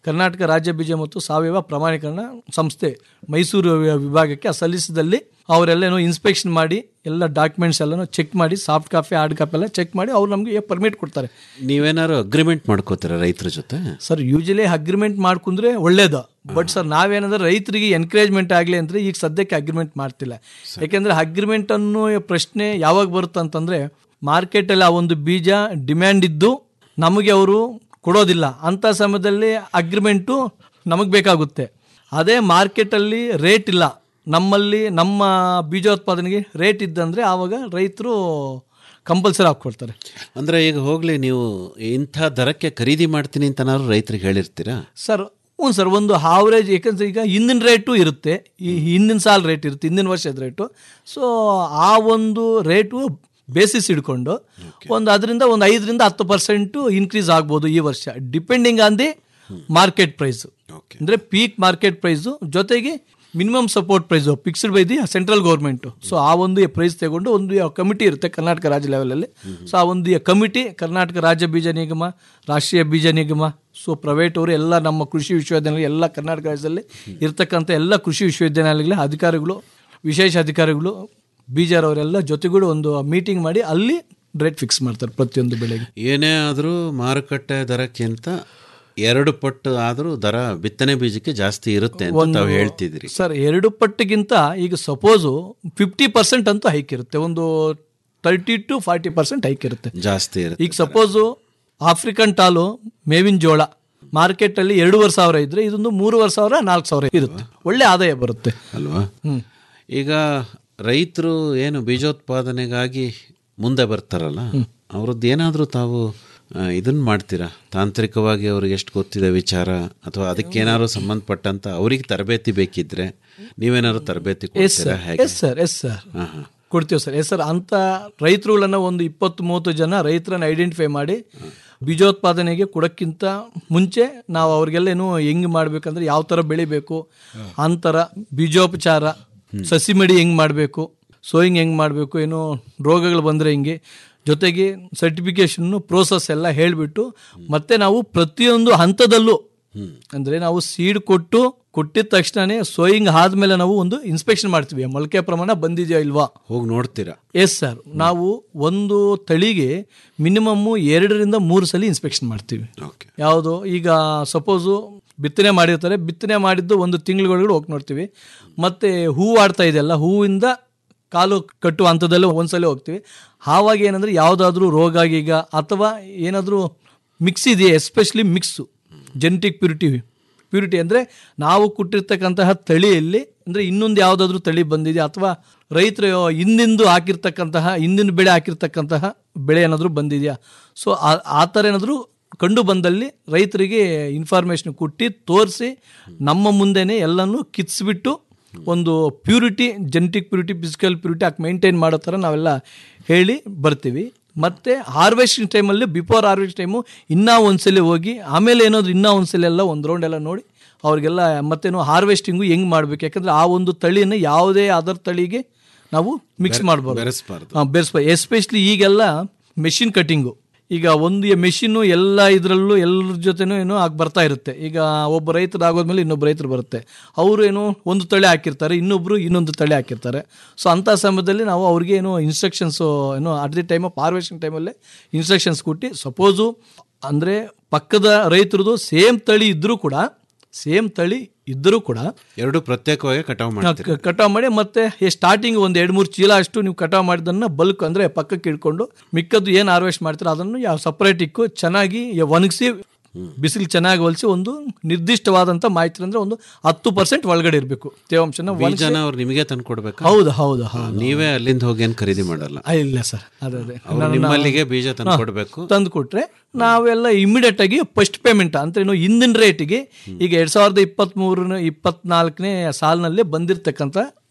ಕರ್ನಾಟಕ ರಾಜ್ಯ ಬೀಜ ಮತ್ತು ಸಾವಯವ ಪ್ರಮಾಣೀಕರಣ ಸಂಸ್ಥೆ ಮೈಸೂರು ವಿ- ವಿಭಾಗಕ್ಕೆ ಸಲ್ಲಿಸಿದಲ್ಲಿ ಅವರೆಲ್ಲನೂ ಇನ್ಸ್ಪೆಕ್ಷನ್ ಮಾಡಿ ಎಲ್ಲ ಡಾಕ್ಯುಮೆಂಟ್ಸ್ ಎಲ್ಲನೂ ಚೆಕ್ ಮಾಡಿ ಸಾಫ್ಟ್ ಕಾಪಿ ಹಾರ್ಡ್ ಕಾಪಿ ಎಲ್ಲ ಚೆಕ್ ಮಾಡಿ ಅವ್ರು ನಮಗೆ ಪರ್ಮಿಟ್ ಕೊಡ್ತಾರೆ ನೀವೇನಾದ್ರು ಅಗ್ರಿಮೆಂಟ್ ಮಾಡ್ಕೋತೀರ ರೈತರ ಜೊತೆ ಸರ್ ಯೂಶಲಿ ಅಗ್ರಿಮೆಂಟ್ ಮಾಡ್ಕೊಂಡ್ರೆ ಒಳ್ಳೇದು ಬಟ್ ಸರ್ ನಾವೇನಂದ್ರೆ ರೈತರಿಗೆ ಎನ್ಕರೇಜ್ಮೆಂಟ್ ಆಗಲಿ ಅಂದರೆ ಈಗ ಸದ್ಯಕ್ಕೆ ಅಗ್ರಿಮೆಂಟ್ ಮಾಡ್ತಿಲ್ಲ ಯಾಕೆಂದರೆ ಅಗ್ರಿಮೆಂಟ್ ಅನ್ನೋ ಪ್ರಶ್ನೆ ಯಾವಾಗ ಬರುತ್ತೆ ಅಂತಂದರೆ ಮಾರ್ಕೆಟಲ್ಲಿ ಆ ಒಂದು ಬೀಜ ಡಿಮ್ಯಾಂಡ್ ಇದ್ದು ನಮಗೆ ಅವರು ಕೊಡೋದಿಲ್ಲ ಅಂಥ ಸಮಯದಲ್ಲಿ ಅಗ್ರಿಮೆಂಟು ನಮಗೆ ಬೇಕಾಗುತ್ತೆ ಅದೇ ಮಾರ್ಕೆಟಲ್ಲಿ ರೇಟ್ ಇಲ್ಲ ನಮ್ಮಲ್ಲಿ ನಮ್ಮ ಬೀಜೋತ್ಪಾದನೆಗೆ ರೇಟ್ ಇದ್ದಂದರೆ ಆವಾಗ ರೈತರು ಕಂಪಲ್ಸರಿ ಹಾಕ್ಕೊಡ್ತಾರೆ ಅಂದ್ರೆ ಈಗ ಹೋಗ್ಲಿ ನೀವು ಇಂಥ ದರಕ್ಕೆ ಖರೀದಿ ಮಾಡ್ತೀನಿ ಅಂತನಾದ್ರು ರೈತರಿಗೆ ಹೇಳಿರ್ತೀರಾ ಸರ್ ಹ್ಞೂ ಸರ್ ಒಂದು ಆವ್ರೇಜ್ ಯಾಕಂದ್ರೆ ಈಗ ಹಿಂದಿನ ರೇಟು ಇರುತ್ತೆ ಈ ಹಿಂದಿನ ಸಾಲ ರೇಟ್ ಇರುತ್ತೆ ಹಿಂದಿನ ವರ್ಷದ ರೇಟು ಸೊ ಆ ಒಂದು ರೇಟು ಬೇಸಿಸ್ ಇಟ್ಕೊಂಡು ಒಂದು ಅದರಿಂದ ಒಂದು ಐದರಿಂದ ಹತ್ತು ಪರ್ಸೆಂಟು ಇನ್ಕ್ರೀಸ್ ಆಗ್ಬೋದು ಈ ವರ್ಷ depending on the market price ಅಂದರೆ ಪೀಕ್ ಮಾರ್ಕೆಟ್ ಪ್ರೈಸು ಜೊತೆಗೆ minimum support price fixed by the central government so ಆ ಒಂದು ಪ್ರೈಸ್ ತಗೊಂಡು ಒಂದು ಕಮಿಟಿ ಇರುತ್ತೆ ಕರ್ನಾಟಕ ರಾಜ್ಯ ಲೆವೆಲಲ್ಲಿ ಸೊ ಆ ಒಂದು ಕಮಿಟಿ ಕರ್ನಾಟಕ ರಾಜ್ಯ ಬೀಜ ನಿಗಮ ರಾಷ್ಟ್ರೀಯ ಬೀಜ ನಿಗಮ ಸೊ ಪ್ರೈವೇಟ್ ಅವರು ಎಲ್ಲ ನಮ್ಮ ಕೃಷಿ ವಿಶ್ವವಿದ್ಯಾನಿಲಯ ಎಲ್ಲ ಕರ್ನಾಟಕ ರಾಜ್ಯದಲ್ಲಿ ಇರ್ತಕ್ಕಂಥ ಎಲ್ಲ ಕೃಷಿ ವಿಶ್ವವಿದ್ಯಾನಿಲಯಗಳ ಅಧಿಕಾರಿಗಳು ವಿಶೇಷ ಅಧಿಕಾರಿಗಳು ಬೀಜರವರೆಲ್ಲ ಜೊತೆಗೂಡಿ ಒಂದು ಮೀಟಿಂಗ್ ಮಾಡಿ ಅಲ್ಲಿ ರೇಟ್ ಫಿಕ್ಸ್ ಮಾಡ್ತಾರೆ ಪ್ರತಿಯೊಂದು ಬೆಳೆಗೆ ಏನೇ ಆದರೂ ಮಾರುಕಟ್ಟೆ ದರಕ್ಕಿಂತ ಎರಡು ಪಟ್ಟು ಆದರೂ ದರ ಬಿತ್ತನೆ ಬೀಜಕ್ಕೆ ಜಾಸ್ತಿ ಇರುತ್ತೆ ಅಂತ ತಾವು ಹೇಳ್ತಿದ್ದೀರಿ ಸರ್ ಎರಡು ಪಟ್ಟಿಗಿಂತ ಈಗ ಸಪೋಸು ಫಿಫ್ಟಿ ಪರ್ಸೆಂಟ್ ಅಂತೂ ಹೈಕ್ ಇರುತ್ತೆ ಒಂದು thirty to forty percent hike ಇರುತ್ತೆ ಜಾಸ್ತಿ ಇರುತ್ತೆ ಈಗ ಸಪೋಸು ಆಫ್ರಿಕನ್ ಟಾಲು ಮೇವಿನ ಜೋಳ ಮಾರ್ಕೆಟಲ್ಲಿ ಎರಡೂವರೆ ಸಾವಿರ ಇದ್ರೆ ಇದೊಂದು ಮೂರುವರೆ ಸಾವಿರ ನಾಲ್ಕು ಸಾವಿರ ಇರುತ್ತೆ ಒಳ್ಳೆ ಆದಾಯ ಬರುತ್ತೆ ಅಲ್ವಾ ಈಗ ರೈತರು ಏನು ಬೀಜೋತ್ಪಾದನೆಗಾಗಿ ಮುಂದೆ ಬರ್ತಾರಲ್ಲ ಅವ್ರದ್ದು ಏನಾದರೂ ತಾವು ಆ, ಇದನ್ನ ಮಾಡ್ತೀರಾ ತಾಂತ್ರಿಕವಾಗಿ ಅವ್ರಿಗೆ ಎಷ್ಟು ಗೊತ್ತಿದೆ ವಿಚಾರ ಅಥವಾ ಅದಕ್ಕೇನಾದ್ರು ಸಂಬಂಧಪಟ್ಟಂತ ಅವ್ರಿಗೆ ತರಬೇತಿ ಬೇಕಿದ್ರೆ ನೀವೇನಾದ್ರು ತರಬೇತಿ ಎಸ್ ಕೊಡ್ತೀರಾ ಸರ್ ಹೇಗೆ ಎಸ್ ಸರ್ ಎಸ್ ಸರ್ ಕೊಡ್ತೀವಿ ಸರ್ ಎಸ್ ಸರ್ ಅಂತ ರೈತರುಗಳನ್ನ ಒಂದು ಇಪ್ಪತ್ತು ಮೂವತ್ತು ಜನ ರೈತರನ್ನ ಐಡೆಂಟಿಫೈ ಮಾಡಿ ಬೀಜೋತ್ಪಾದನೆಗೆ ಕೊಡೋಕ್ಕಿಂತ ಮುಂಚೆ ನಾವು ಅವ್ರಿಗೆಲ್ಲ ಏನು ಹೆಂಗ್ ಮಾಡ್ಬೇಕಂದ್ರೆ ಯಾವ ಥರ ಬೆಳಿಬೇಕು ಅಂತರ ಬೀಜೋಪಚಾರ ಸಸಿ ಮಡಿ ಹೆಂಗ್ ಮಾಡಬೇಕು ಸೋಯಿಂಗ್ ಹೆಂಗ್ ಮಾಡಬೇಕು ಏನು ರೋಗಗಳು ಬಂದರೆ ಹಿಂಗೆ ಜೊತೆಗೆ ಸರ್ಟಿಫಿಕೇಷನ್ನು ಪ್ರೋಸೆಸ್ ಎಲ್ಲ ಹೇಳಿಬಿಟ್ಟು ಮತ್ತೆ ನಾವು ಪ್ರತಿಯೊಂದು ಹಂತದಲ್ಲೂ ಅಂದರೆ ನಾವು ಸೀಡ್ ಕೊಟ್ಟು ಕೊಟ್ಟಿದ ತಕ್ಷಣನೇ ಸೋಯಿಂಗ್ ಆದ್ಮೇಲೆ ನಾವು ಒಂದು ಇನ್ಸ್ಪೆಕ್ಷನ್ ಮಾಡ್ತೀವಿ ಮೊಳಕೆ ಪ್ರಮಾಣ ಬಂದಿದೆಯಾ ಇಲ್ವಾ ಹೋಗಿ ನೋಡ್ತೀರಾ ಎಸ್ ಸರ್ ನಾವು ಒಂದು ತಳಿಗೆ ಮಿನಿಮಮ್ಮು ಎರಡರಿಂದ ಮೂರು ಸಲ ಇನ್ಸ್ಪೆಕ್ಷನ್ ಮಾಡ್ತೀವಿ ಓಕೆ ಯಾವುದು ಈಗ ಸಪೋಸು ಬಿತ್ತನೆ ಮಾಡಿರ್ತಾರೆ ಬಿತ್ತನೆ ಮಾಡಿದ್ದು ಒಂದು ತಿಂಗಳೊಳಗಡೆ ಹೋಗಿ ನೋಡ್ತೀವಿ ಮತ್ತೆ ಹೂವು ಆಡ್ತಾ ಇದೆಯಲ್ಲ ಹೂವಿಂದ ಕಾಲು ಕಟ್ಟುವ ಹಂತದಲ್ಲೇ ಒಂದ್ಸಲ ಹೋಗ್ತೀವಿ ಆವಾಗ ಏನಂದ್ರೆ ಯಾವುದಾದ್ರೂ ರೋಗ ಗೀಗ ಅಥವಾ ಏನಾದರೂ ಮಿಕ್ಸ್ ಇದೆಯಾ especially mix genetic purity purity ಅಂದರೆ ನಾವು ಕೊಟ್ಟಿರ್ತಕ್ಕಂತಹ ತಳಿಯಲ್ಲಿ ಅಂದರೆ ಇನ್ನೊಂದು ಯಾವುದಾದ್ರೂ ತಳಿ ಬಂದಿದೆಯಾ ಅಥವಾ ರೈತರು ಹಿಂದಿಂದು ಹಾಕಿರ್ತಕ್ಕಂತಹ ಹಿಂದಿನ ಬೆಳೆ ಹಾಕಿರ್ತಕ್ಕಂತಹ ಬೆಳೆ ಏನಾದರೂ ಬಂದಿದೆಯಾ ಸೊ ಆ ಥರ ಏನಾದರೂ ಕಂಡು ಬಂದಲ್ಲಿ ರೈತರಿಗೆ ಇನ್ಫಾರ್ಮೇಷನ್ ಕೊಟ್ಟು ತೋರಿಸಿ ನಮ್ಮ ಮುಂದೆನೇ ಎಲ್ಲನೂ ಕಿತ್ಸ್ಬಿಟ್ಟು ಒಂದು purity genetic purity physical purity ಹಾಕಿ ಮೇಂಟೈನ್ ಮಾಡೋ ಥರ ನಾವೆಲ್ಲ ಹೇಳಿ ಬರ್ತೀವಿ ಮತ್ತು ಹಾರ್ವೆಸ್ಟಿಂಗ್ ಟೈಮಲ್ಲಿ ಬಿಫೋರ್ ಹಾರ್ವೆಸ್ಟ್ ಟೈಮು ಇನ್ನೂ ಒಂದ್ಸಲ ಹೋಗಿ ಆಮೇಲೆ ಏನಾದ್ರು ಇನ್ನೂ ಒಂದ್ಸಲ ಎಲ್ಲ ಒಂದು ರೌಂಡ್ ಎಲ್ಲ ನೋಡಿ ಅವ್ರಿಗೆಲ್ಲ ಮತ್ತೇನು ಹಾರ್ವೆಸ್ಟಿಂಗು ಹೆಂಗೆ ಮಾಡಬೇಕು ಯಾಕಂದರೆ ಆ ಒಂದು ತಳಿಯನ್ನು ಯಾವುದೇ ಅದರ್ ತಳಿಗೆ ನಾವು ಮಿಕ್ಸ್ ಮಾಡ್ಬಾರ್ದು ಬೆರೆಸ್ಬಾರ್ದು ಹಾಂ ಬೆರೆಸ್ಬಾರ್ದು ಎಸ್ಪೆಷಲಿ ಈಗೆಲ್ಲ ಮೆಷಿನ್ ಕಟ್ಟಿಂಗು ಈಗ ಒಂದು ಮೆಷಿನ್ನು ಎಲ್ಲ ಇದರಲ್ಲೂ ಎಲ್ಲರ ಜೊತೆನೂ ಏನೋ ಆಗಿ ಬರ್ತಾ ಇರುತ್ತೆ ಈಗ ಒಬ್ಬ ರೈತರು ಆಗೋದ್ಮೇಲೆ ಇನ್ನೊಬ್ಬ ರೈತರು ಬರುತ್ತೆ ಅವರು ಏನು ಒಂದು ತಳಿ ಹಾಕಿರ್ತಾರೆ ಇನ್ನೊಬ್ರು ಇನ್ನೊಂದು ತಳಿ ಹಾಕಿರ್ತಾರೆ ಸೊ ಅಂಥ ಸಮಯದಲ್ಲಿ ನಾವು ಅವ್ರಿಗೆ ಏನು ಇನ್ಸ್ಟ್ರಕ್ಷನ್ಸು ಏನು at the time of harvesting ಟೈಮಲ್ಲೇ ಇನ್ಸ್ಟ್ರಕ್ಷನ್ಸ್ ಕೊಟ್ಟು ಸಪೋಸು ಅಂದರೆ ಪಕ್ಕದ ರೈತರದು ಸೇಮ್ ತಳಿ ಇದ್ದರೂ ಕೂಡ ಸೇಮ್ ತಳಿ ಇದ್ದರೂ ಕೂಡ ಎರಡು ಪ್ರತ್ಯೇಕವಾಗಿ ಕಟಾವು ಮಾಡ್ತೀರಾ ಕ- ಕಟಾವ್ ಮಾಡಿ ಮತ್ತೆ ಸ್ಟಾರ್ಟಿಂಗ್ ಒಂದು ಎರಡು ಮೂರು ಚೀಲ ಅಷ್ಟು ನೀವು ಕಟಾವ್ ಮಾಡಿದ್ದನ್ನ ಬಲ್ಕ್ ಅಂದ್ರೆ ಪಕ್ಕಕ್ಕೆ ಇಟ್ಕೊಂಡು ಮಿಕ್ಕದ್ದು ಏನು ಹಾರ್ವೆಸ್ಟ್ ಮಾಡ್ತೀರೋ ಅದನ್ನು ಯಾವ ಸಪ್ರೇಟ್ ಇಕ್ಕು ಚೆನ್ನಾಗಿ ಒಣಗಿಸಿ ಬಿಸಿಲು ಚೆನ್ನಾಗಿ ಹೊಲಿಸಿ ಒಂದು ನಿರ್ದಿಷ್ಟವಾದಂಥ ಮಾಹಿತಿ ಅಂದ್ರೆ ಒಂದು ಹತ್ತು ಪರ್ಸೆಂಟ್ ಒಳಗಡೆ ಇರಬೇಕು ತೇವಾಂಶನ ಒಣಗಿಸಿ- ಬೀಜನ ಅವ್ರು ನಿಮಗೆ ತಂದು ಕೊಡ್ಬೇಕಾ ಹೌದು ಹೌದು ಹೌದು ನೀವೇ ಅಲ್ಲಿಂದ ಹೋಗಿ ಏನು ಖರೀದಿ ಮಾಡಲ್ಲ ಆ, ಇಲ್ಲ ಸರ್ ಅದೇ ಅದೇ ಅವ್ರು ನಿಮ್ಮಲ್ಲಿಗೆ ಬೀಜ ತಂದು ಕೊಡಬೇಕು ತಂದು ಕೊಟ್ರೆ ನಾವೆಲ್ಲ ಇಮಿಡಿಯೇಟ್ ಆಗಿ ಫಸ್ಟ್ ಪೇಮೆಂಟ್ ಅಂತ ಏನು ಹಿಂದಿನ ರೇಟಿಗೆ ಈಗ ಎರಡ್ ಸಾವಿರದ ಇಪ್ಪತ್ತ್ ಮೂರನೇ ಇಪ್ಪತ್ನಾಲ್ಕನೇ ಸಾಲಿನಲ್ಲಿ ಬಂದಿರತಕ್ಕಂಥ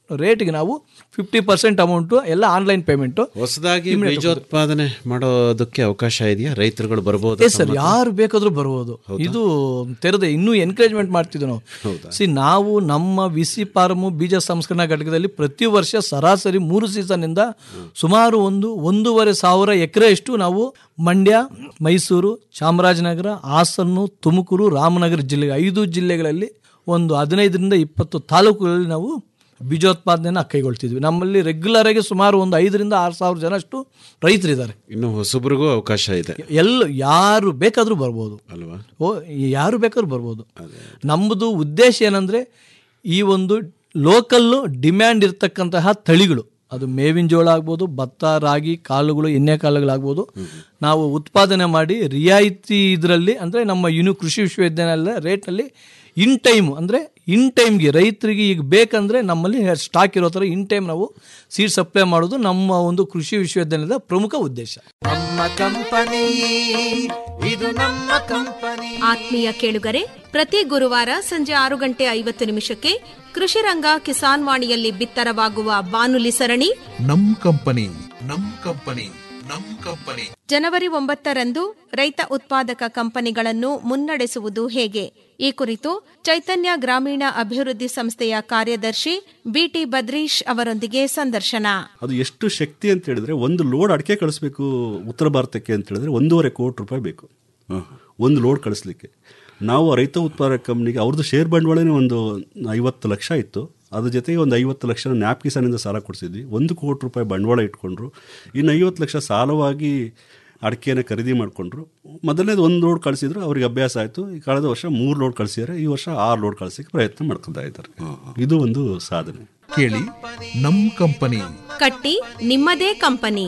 ರೇಟ್ಗೆ ನಾವು ಫಿಫ್ಟಿ ಪರ್ಸೆಂಟ್ ಅಮೌಂಟು ಎಲ್ಲ ಆನ್ಲೈನ್ ಪೇಮೆಂಟು ಹೊಸದಾಗಿ ಬೀಜೋತ್ಪಾದನೆ ಮಾಡೋದಕ್ಕೆ ಅವಕಾಶ ಇದೆಯಾ ರೈತರುಗಳು ಬರ್ಬೋದು ಎಸ್ ಸರ್ ಯಾರು ಬೇಕಾದ್ರೂ ಬರ್ಬೋದು ಇದು ತೆರೆದ ಇನ್ನೂ ಎನ್ಕರೇಜ್ಮೆಂಟ್ ಮಾಡ್ತಿದ್ವಿ ನಾವು ಸಿ ನಾವು ನಮ್ಮ ವಿಸಿ ಫಾರ್ಮು ಬೀಜ ಸಂಸ್ಕರಣಾ ಘಟಕದಲ್ಲಿ ಪ್ರತಿ ವರ್ಷ ಸರಾಸರಿ ಮೂರು ಸೀಸನ್ನಿಂದ ಸುಮಾರು ಒಂದು ಒಂದೂವರೆ ಸಾವಿರ ಎಕರೆಯಷ್ಟು ನಾವು ಮಂಡ್ಯ ಮೈಸೂರು ಚಾಮರಾಜನಗರ ಹಾಸನ್ನು ತುಮಕೂರು ರಾಮನಗರ ಜಿಲ್ಲೆ ಐದು ಜಿಲ್ಲೆಗಳಲ್ಲಿ ಒಂದು ಹದಿನೈದರಿಂದ ಇಪ್ಪತ್ತು ತಾಲೂಕುಗಳಲ್ಲಿ ನಾವು ಬೀಜೋತ್ಪಾದನೆಯನ್ನು ಕೈಗೊಳ್ತಿದ್ವಿ ನಮ್ಮಲ್ಲಿ ರೆಗ್ಯುಲರ್ ಆಗಿ ಸುಮಾರು ಒಂದು ಐದರಿಂದ ಆರು ಸಾವಿರ ಜನಷ್ಟು ರೈತರಿದ್ದಾರೆ ಇನ್ನು ಹೊಸಬ್ರಿಗೂ ಅವಕಾಶ ಇದೆ ಎಲ್ಲ ಯಾರು ಬೇಕಾದರೂ ಬರ್ಬೋದು ಅಲ್ವಾ ಓ ಯಾರು ಬೇಕಾದ್ರೂ ಬರ್ಬೋದು ನಮ್ಮದು ಉದ್ದೇಶ ಏನಂದರೆ ಈ ಒಂದು ಲೋಕಲ್ಲು ಡಿಮ್ಯಾಂಡ್ ಇರ್ತಕ್ಕಂತಹ ತಳಿಗಳು ಅದು ಮೇವಿನ ಜೋಳ ಆಗ್ಬೋದು ಭತ್ತ ರಾಗಿ ಕಾಳುಗಳು ಎಣ್ಣೆ ಕಾಳುಗಳಾಗ್ಬೋದು ನಾವು ಉತ್ಪಾದನೆ ಮಾಡಿ ರಿಯಾಯಿತಿ ಇದರಲ್ಲಿ ಅಂದರೆ ನಮ್ಮ ಯುನಿ ಕೃಷಿ ವಿಶ್ವವಿದ್ಯಾಲಯದ ರೇಟ್ನಲ್ಲಿ ಇನ್ ಟೈಮ್ ಅಂದರೆ ಇನ್ ಟೈಮ್ಗೆ ರೈತರಿಗೆ ಈಗ ಬೇಕಂದರೆ ನಮ್ಮಲ್ಲಿ ಸ್ಟಾಕ್ ಇರೋ ಥರ ಇನ್ ಟೈಮ್ ನಾವು ಸೀಡ್ ಸಪ್ಲೈ ಮಾಡೋದು ನಮ್ಮ ಒಂದು ಕೃಷಿ ವಿಶ್ವವಿದ್ಯಾಲಯದ ಪ್ರಮುಖ ಉದ್ದೇಶ ಆತ್ಮೀಯ ಕೇಳುಗರೆ ಪ್ರತಿ ಗುರುವಾರ ಸಂಜೆ ಆರು ಗಂಟೆ ಐವತ್ತು ನಿಮಿಷಕ್ಕೆ ಕೃಷಿ ರಂಗ ಕಿಸಾನ್ ವಾಣಿಯಲ್ಲಿ ಬಿತ್ತರವಾಗುವ ಬಾನುಲಿ ಸರಣಿ ನಮ್ ಕಂಪನಿ ನಮ್ ಕಂಪನಿ ನಮ್ ಕಂಪನಿ ಜನವರಿ ಒಂಬತ್ತರಂದು ರೈತ ಉತ್ಪಾದಕ ಕಂಪನಿಗಳನ್ನು ಮುನ್ನಡೆಸುವುದು ಹೇಗೆ ಈ ಕುರಿತು ಚೈತನ್ಯ ಗ್ರಾಮೀಣ ಅಭಿವೃದ್ಧಿ ಸಂಸ್ಥೆಯ ಕಾರ್ಯದರ್ಶಿ ಬಿಟಿ ಬದ್ರೀಶ್ ಅವರೊಂದಿಗೆ ಸಂದರ್ಶನ ಅದು ಎಷ್ಟು ಶಕ್ತಿ ಅಂತ ಹೇಳಿದ್ರೆ ಒಂದು ಲೋಡ್ ಅಡಿಕೆ ಕಳಿಸ್ಬೇಕು ಉತ್ತರ ಭಾರತಕ್ಕೆ ಅಂತ ಹೇಳಿದ್ರೆ ಒಂದೂವರೆ ಕೋಟಿ ರೂಪಾಯಿ ಬೇಕು ಒಂದು ಲೋಡ್ ಕಳಿಸ್ಲಿಕ್ಕೆ ನಾವು ರೈತ ಉತ್ಪಾದಕ ಕಂಪ್ನಿಗೆ ಅವ್ರದ್ದು ಶೇರ್ ಬಂಡವಾಳನೇ ಒಂದು ಐವತ್ತು ಲಕ್ಷ ಇತ್ತು ಅದ್ರ ಜೊತೆಗೆ ಒಂದು ಐವತ್ತು ಲಕ್ಷ ನ್ಯಾಪ್ ಕಿಸಾನಿಂದ ಸಾಲ ಕೊಡಿಸಿದ್ವಿ ಒಂದು ಕೋಟಿ ರೂಪಾಯಿ ಬಂಡವಾಳ ಇಟ್ಕೊಂಡ್ರು ಇನ್ನು ಐವತ್ತು ಲಕ್ಷ ಸಾಲವಾಗಿ ಅಡಿಕೆನ ಖರೀದಿ ಮಾಡಿಕೊಂಡ್ರು ಮೊದಲನೇದು ಒಂದು ಲೋಡ್ ಕಳಿಸಿದ್ರು ಅವ್ರಿಗೆ ಅಭ್ಯಾಸ ಆಯಿತು ಈ ಕಳೆದ ವರ್ಷ ಮೂರು ಲೋಡ್ ಕಳಿಸಿದ್ದಾರೆ ಈ ವರ್ಷ ಆರು ಲೋಡ್ ಕಳಿಸೋಕ್ಕೆ ಪ್ರಯತ್ನ ಮಾಡ್ಕೊತಾ ಇದ್ದಾರೆ ಇದು ಒಂದು ಸಾಧನೆ ಕೇಳಿ ನಮ್ ಕಂಪನಿ ಕಟ್ಟಿ ನಿಮ್ಮದೇ ಕಂಪನಿ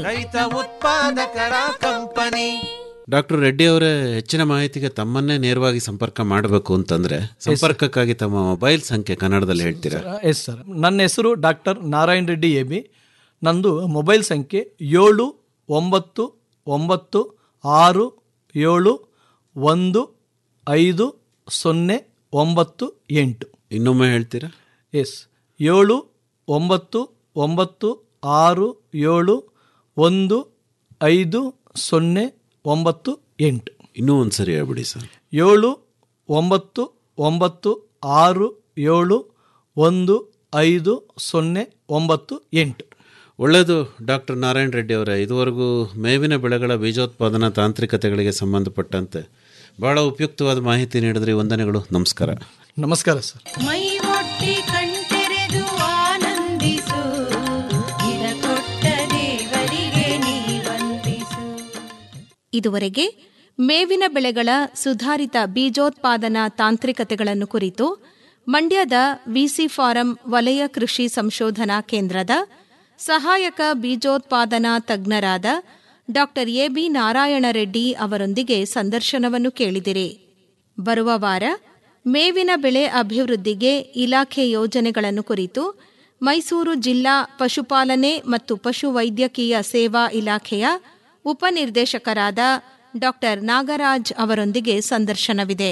ಡಾಕ್ಟರ್ ರೆಡ್ಡಿ ಅವರೇ ಹೆಚ್ಚಿನ ಮಾಹಿತಿಗೆ ತಮ್ಮನ್ನೇ ನೇರವಾಗಿ ಸಂಪರ್ಕ ಮಾಡಬೇಕು ಅಂತಂದ್ರೆ ಸಂಪರ್ಕಕ್ಕಾಗಿ ತಮ್ಮ ಮೊಬೈಲ್ ಸಂಖ್ಯೆ ಕನ್ನಡದಲ್ಲಿ ಹೇಳ್ತೀರಾ ಎಸ್ ಸರ್ ನನ್ನ ಹೆಸರು doctor Narayana Reddy A B ನಂದು ಮೊಬೈಲ್ ಸಂಖ್ಯೆ ಏಳು ಒಂಬತ್ತು ಒಂಬತ್ತು ಆರು ಏಳು ಒಂದು ಐದು ಸೊನ್ನೆ ಒಂಬತ್ತು ಎಂಟು ಇನ್ನೊಮ್ಮೆ ಹೇಳ್ತೀರಾ ಎಸ್ ಏಳು ಒಂಬತ್ತು ಒಂಬತ್ತು ಆರು ಏಳು ಒಂದು ಐದು ಸೊನ್ನೆ ಒಂಬತ್ತು ಎಂಟು ಇನ್ನೂ ಒಂದ್ಸರಿ ಹೇಳ್ಬಿಡಿ ಸರ್ ಏಳು ಒಂಬತ್ತು ಒಂಬತ್ತು ಆರು ಏಳು ಒಂದು ಐದು ಸೊನ್ನೆ ಒಂಬತ್ತು ಎಂಟು ಒಳ್ಳೆಯದು ಡಾಕ್ಟರ್ ನಾರಾಯಣ ರೆಡ್ಡಿ ಅವರೇ ಇದುವರೆಗೂ ಮೇವಿನ ಬೆಳೆಗಳ ಬೀಜೋತ್ಪಾದನಾ ತಾಂತ್ರಿಕತೆಗಳಿಗೆ ಸಂಬಂಧಪಟ್ಟಂತೆ ಬಹಳ ಉಪಯುಕ್ತವಾದ ಮಾಹಿತಿ ನೀಡಿದ್ರಿ ವಂದನೆಗಳು ನಮಸ್ಕಾರ ನಮಸ್ಕಾರ ಸರ್ ಮೈ ಒಟ್ಟಿ ಕಣ್ತೆರೆದು ಆನಂದಿಸು ಇದ ಕೊಟ್ಟ ದೇವರಿಗೆ ನೀ ವಂದಿಸು ಇದುವರೆಗೆ ಮೇವಿನ ಬೆಳೆಗಳ ಸುಧಾರಿತ ಬೀಜೋತ್ಪಾದನಾ ತಾಂತ್ರಿಕತೆಗಳನ್ನು ಕುರಿತು ಮಂಡ್ಯದ ವಿಸಿ ಫಾರಂ ವಲಯ ಕೃಷಿ ಸಂಶೋಧನಾ ಕೇಂದ್ರದ ಸಹಾಯಕ ಬೀಜೋತ್ಪಾದನಾ ತಜ್ಞರಾದ ಡಾ ಎಬಿ ನಾರಾಯಣ ರೆಡ್ಡಿ ಅವರೊಂದಿಗೆ ಸಂದರ್ಶನವನ್ನು ಕೇಳಿದಿರಿ ಬರುವ ವಾರ ಮೇವಿನ ಬೆಳೆ ಅಭಿವೃದ್ಧಿಗೆ ಇಲಾಖೆ ಯೋಜನೆಗಳನ್ನು ಕುರಿತು ಮೈಸೂರು ಜಿಲ್ಲಾ ಪಶುಪಾಲನೆ ಮತ್ತು ಪಶುವೈದ್ಯಕೀಯ ಸೇವಾ ಇಲಾಖೆಯ ಉಪನಿರ್ದೇಶಕರಾದ ಡಾ ನಾಗರಾಜ್ ಅವರೊಂದಿಗೆ ಸಂದರ್ಶನವಿದೆ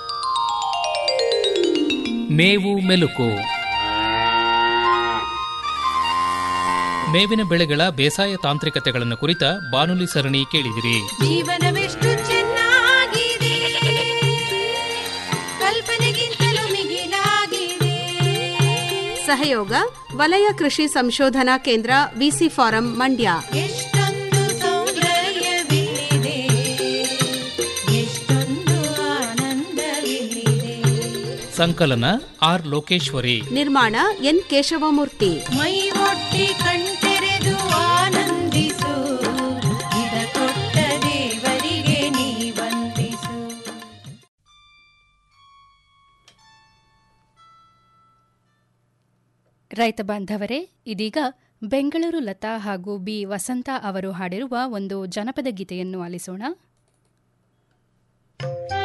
ಮೇವು ಮೆಲುಕು ಮೇವಿನ ಬೆಳೆಗಳ ಬೇಸಾಯ ತಾಂತ್ರಿಕತೆಗಳನ್ನು ಕುರಿತ ಬಾನುಲಿ ಸರಣಿ ಕೇಳಿದಿರಿ ಜೀವನವೆಷ್ಟು ಚೆನ್ನಾಗಿದೆ ಕಲ್ಪನೆಗಿಂತಲೂ ಮಿಗಿಲಾಗಿದೆ ಸಹಯೋಗ ವಲಯ ಕೃಷಿ ಸಂಶೋಧನಾ ಕೇಂದ್ರ ವಿಸಿ ಫಾರಂ ಮಂಡ್ಯ ಎಷ್ಟೊಂದು ಸೌಂದರ್ಯವಿಲ್ಲಿದೆ ಎಷ್ಟೊಂದು ಆನಂದವಿಲ್ಲಿದೆ ಸಂಕಲನ ಆರ್ ಲೋಕೇಶ್ವರಿ ನಿರ್ಮಾಣ ಎನ್ ಕೇಶವಮೂರ್ತಿ ಮೈ ಒಟ್ಟಿ ಕಣ್ತೆರೆದು ಆನಂದಿಸು ಇದ ಕೊಟ್ಟ ದೇವರಿಗೆ ನೀ ವಂದಿಸು ರೈತ ಬಾಂಧವರೇ ಇದೀಗ ಬೆಂಗಳೂರು ಲತಾ ಹಾಗೂ ಬಿ ವಸಂತ ಅವರು ಹಾಡಿರುವ ಒಂದು ಜನಪದ ಗೀತೆಯನ್ನು ಆಲಿಸೋಣ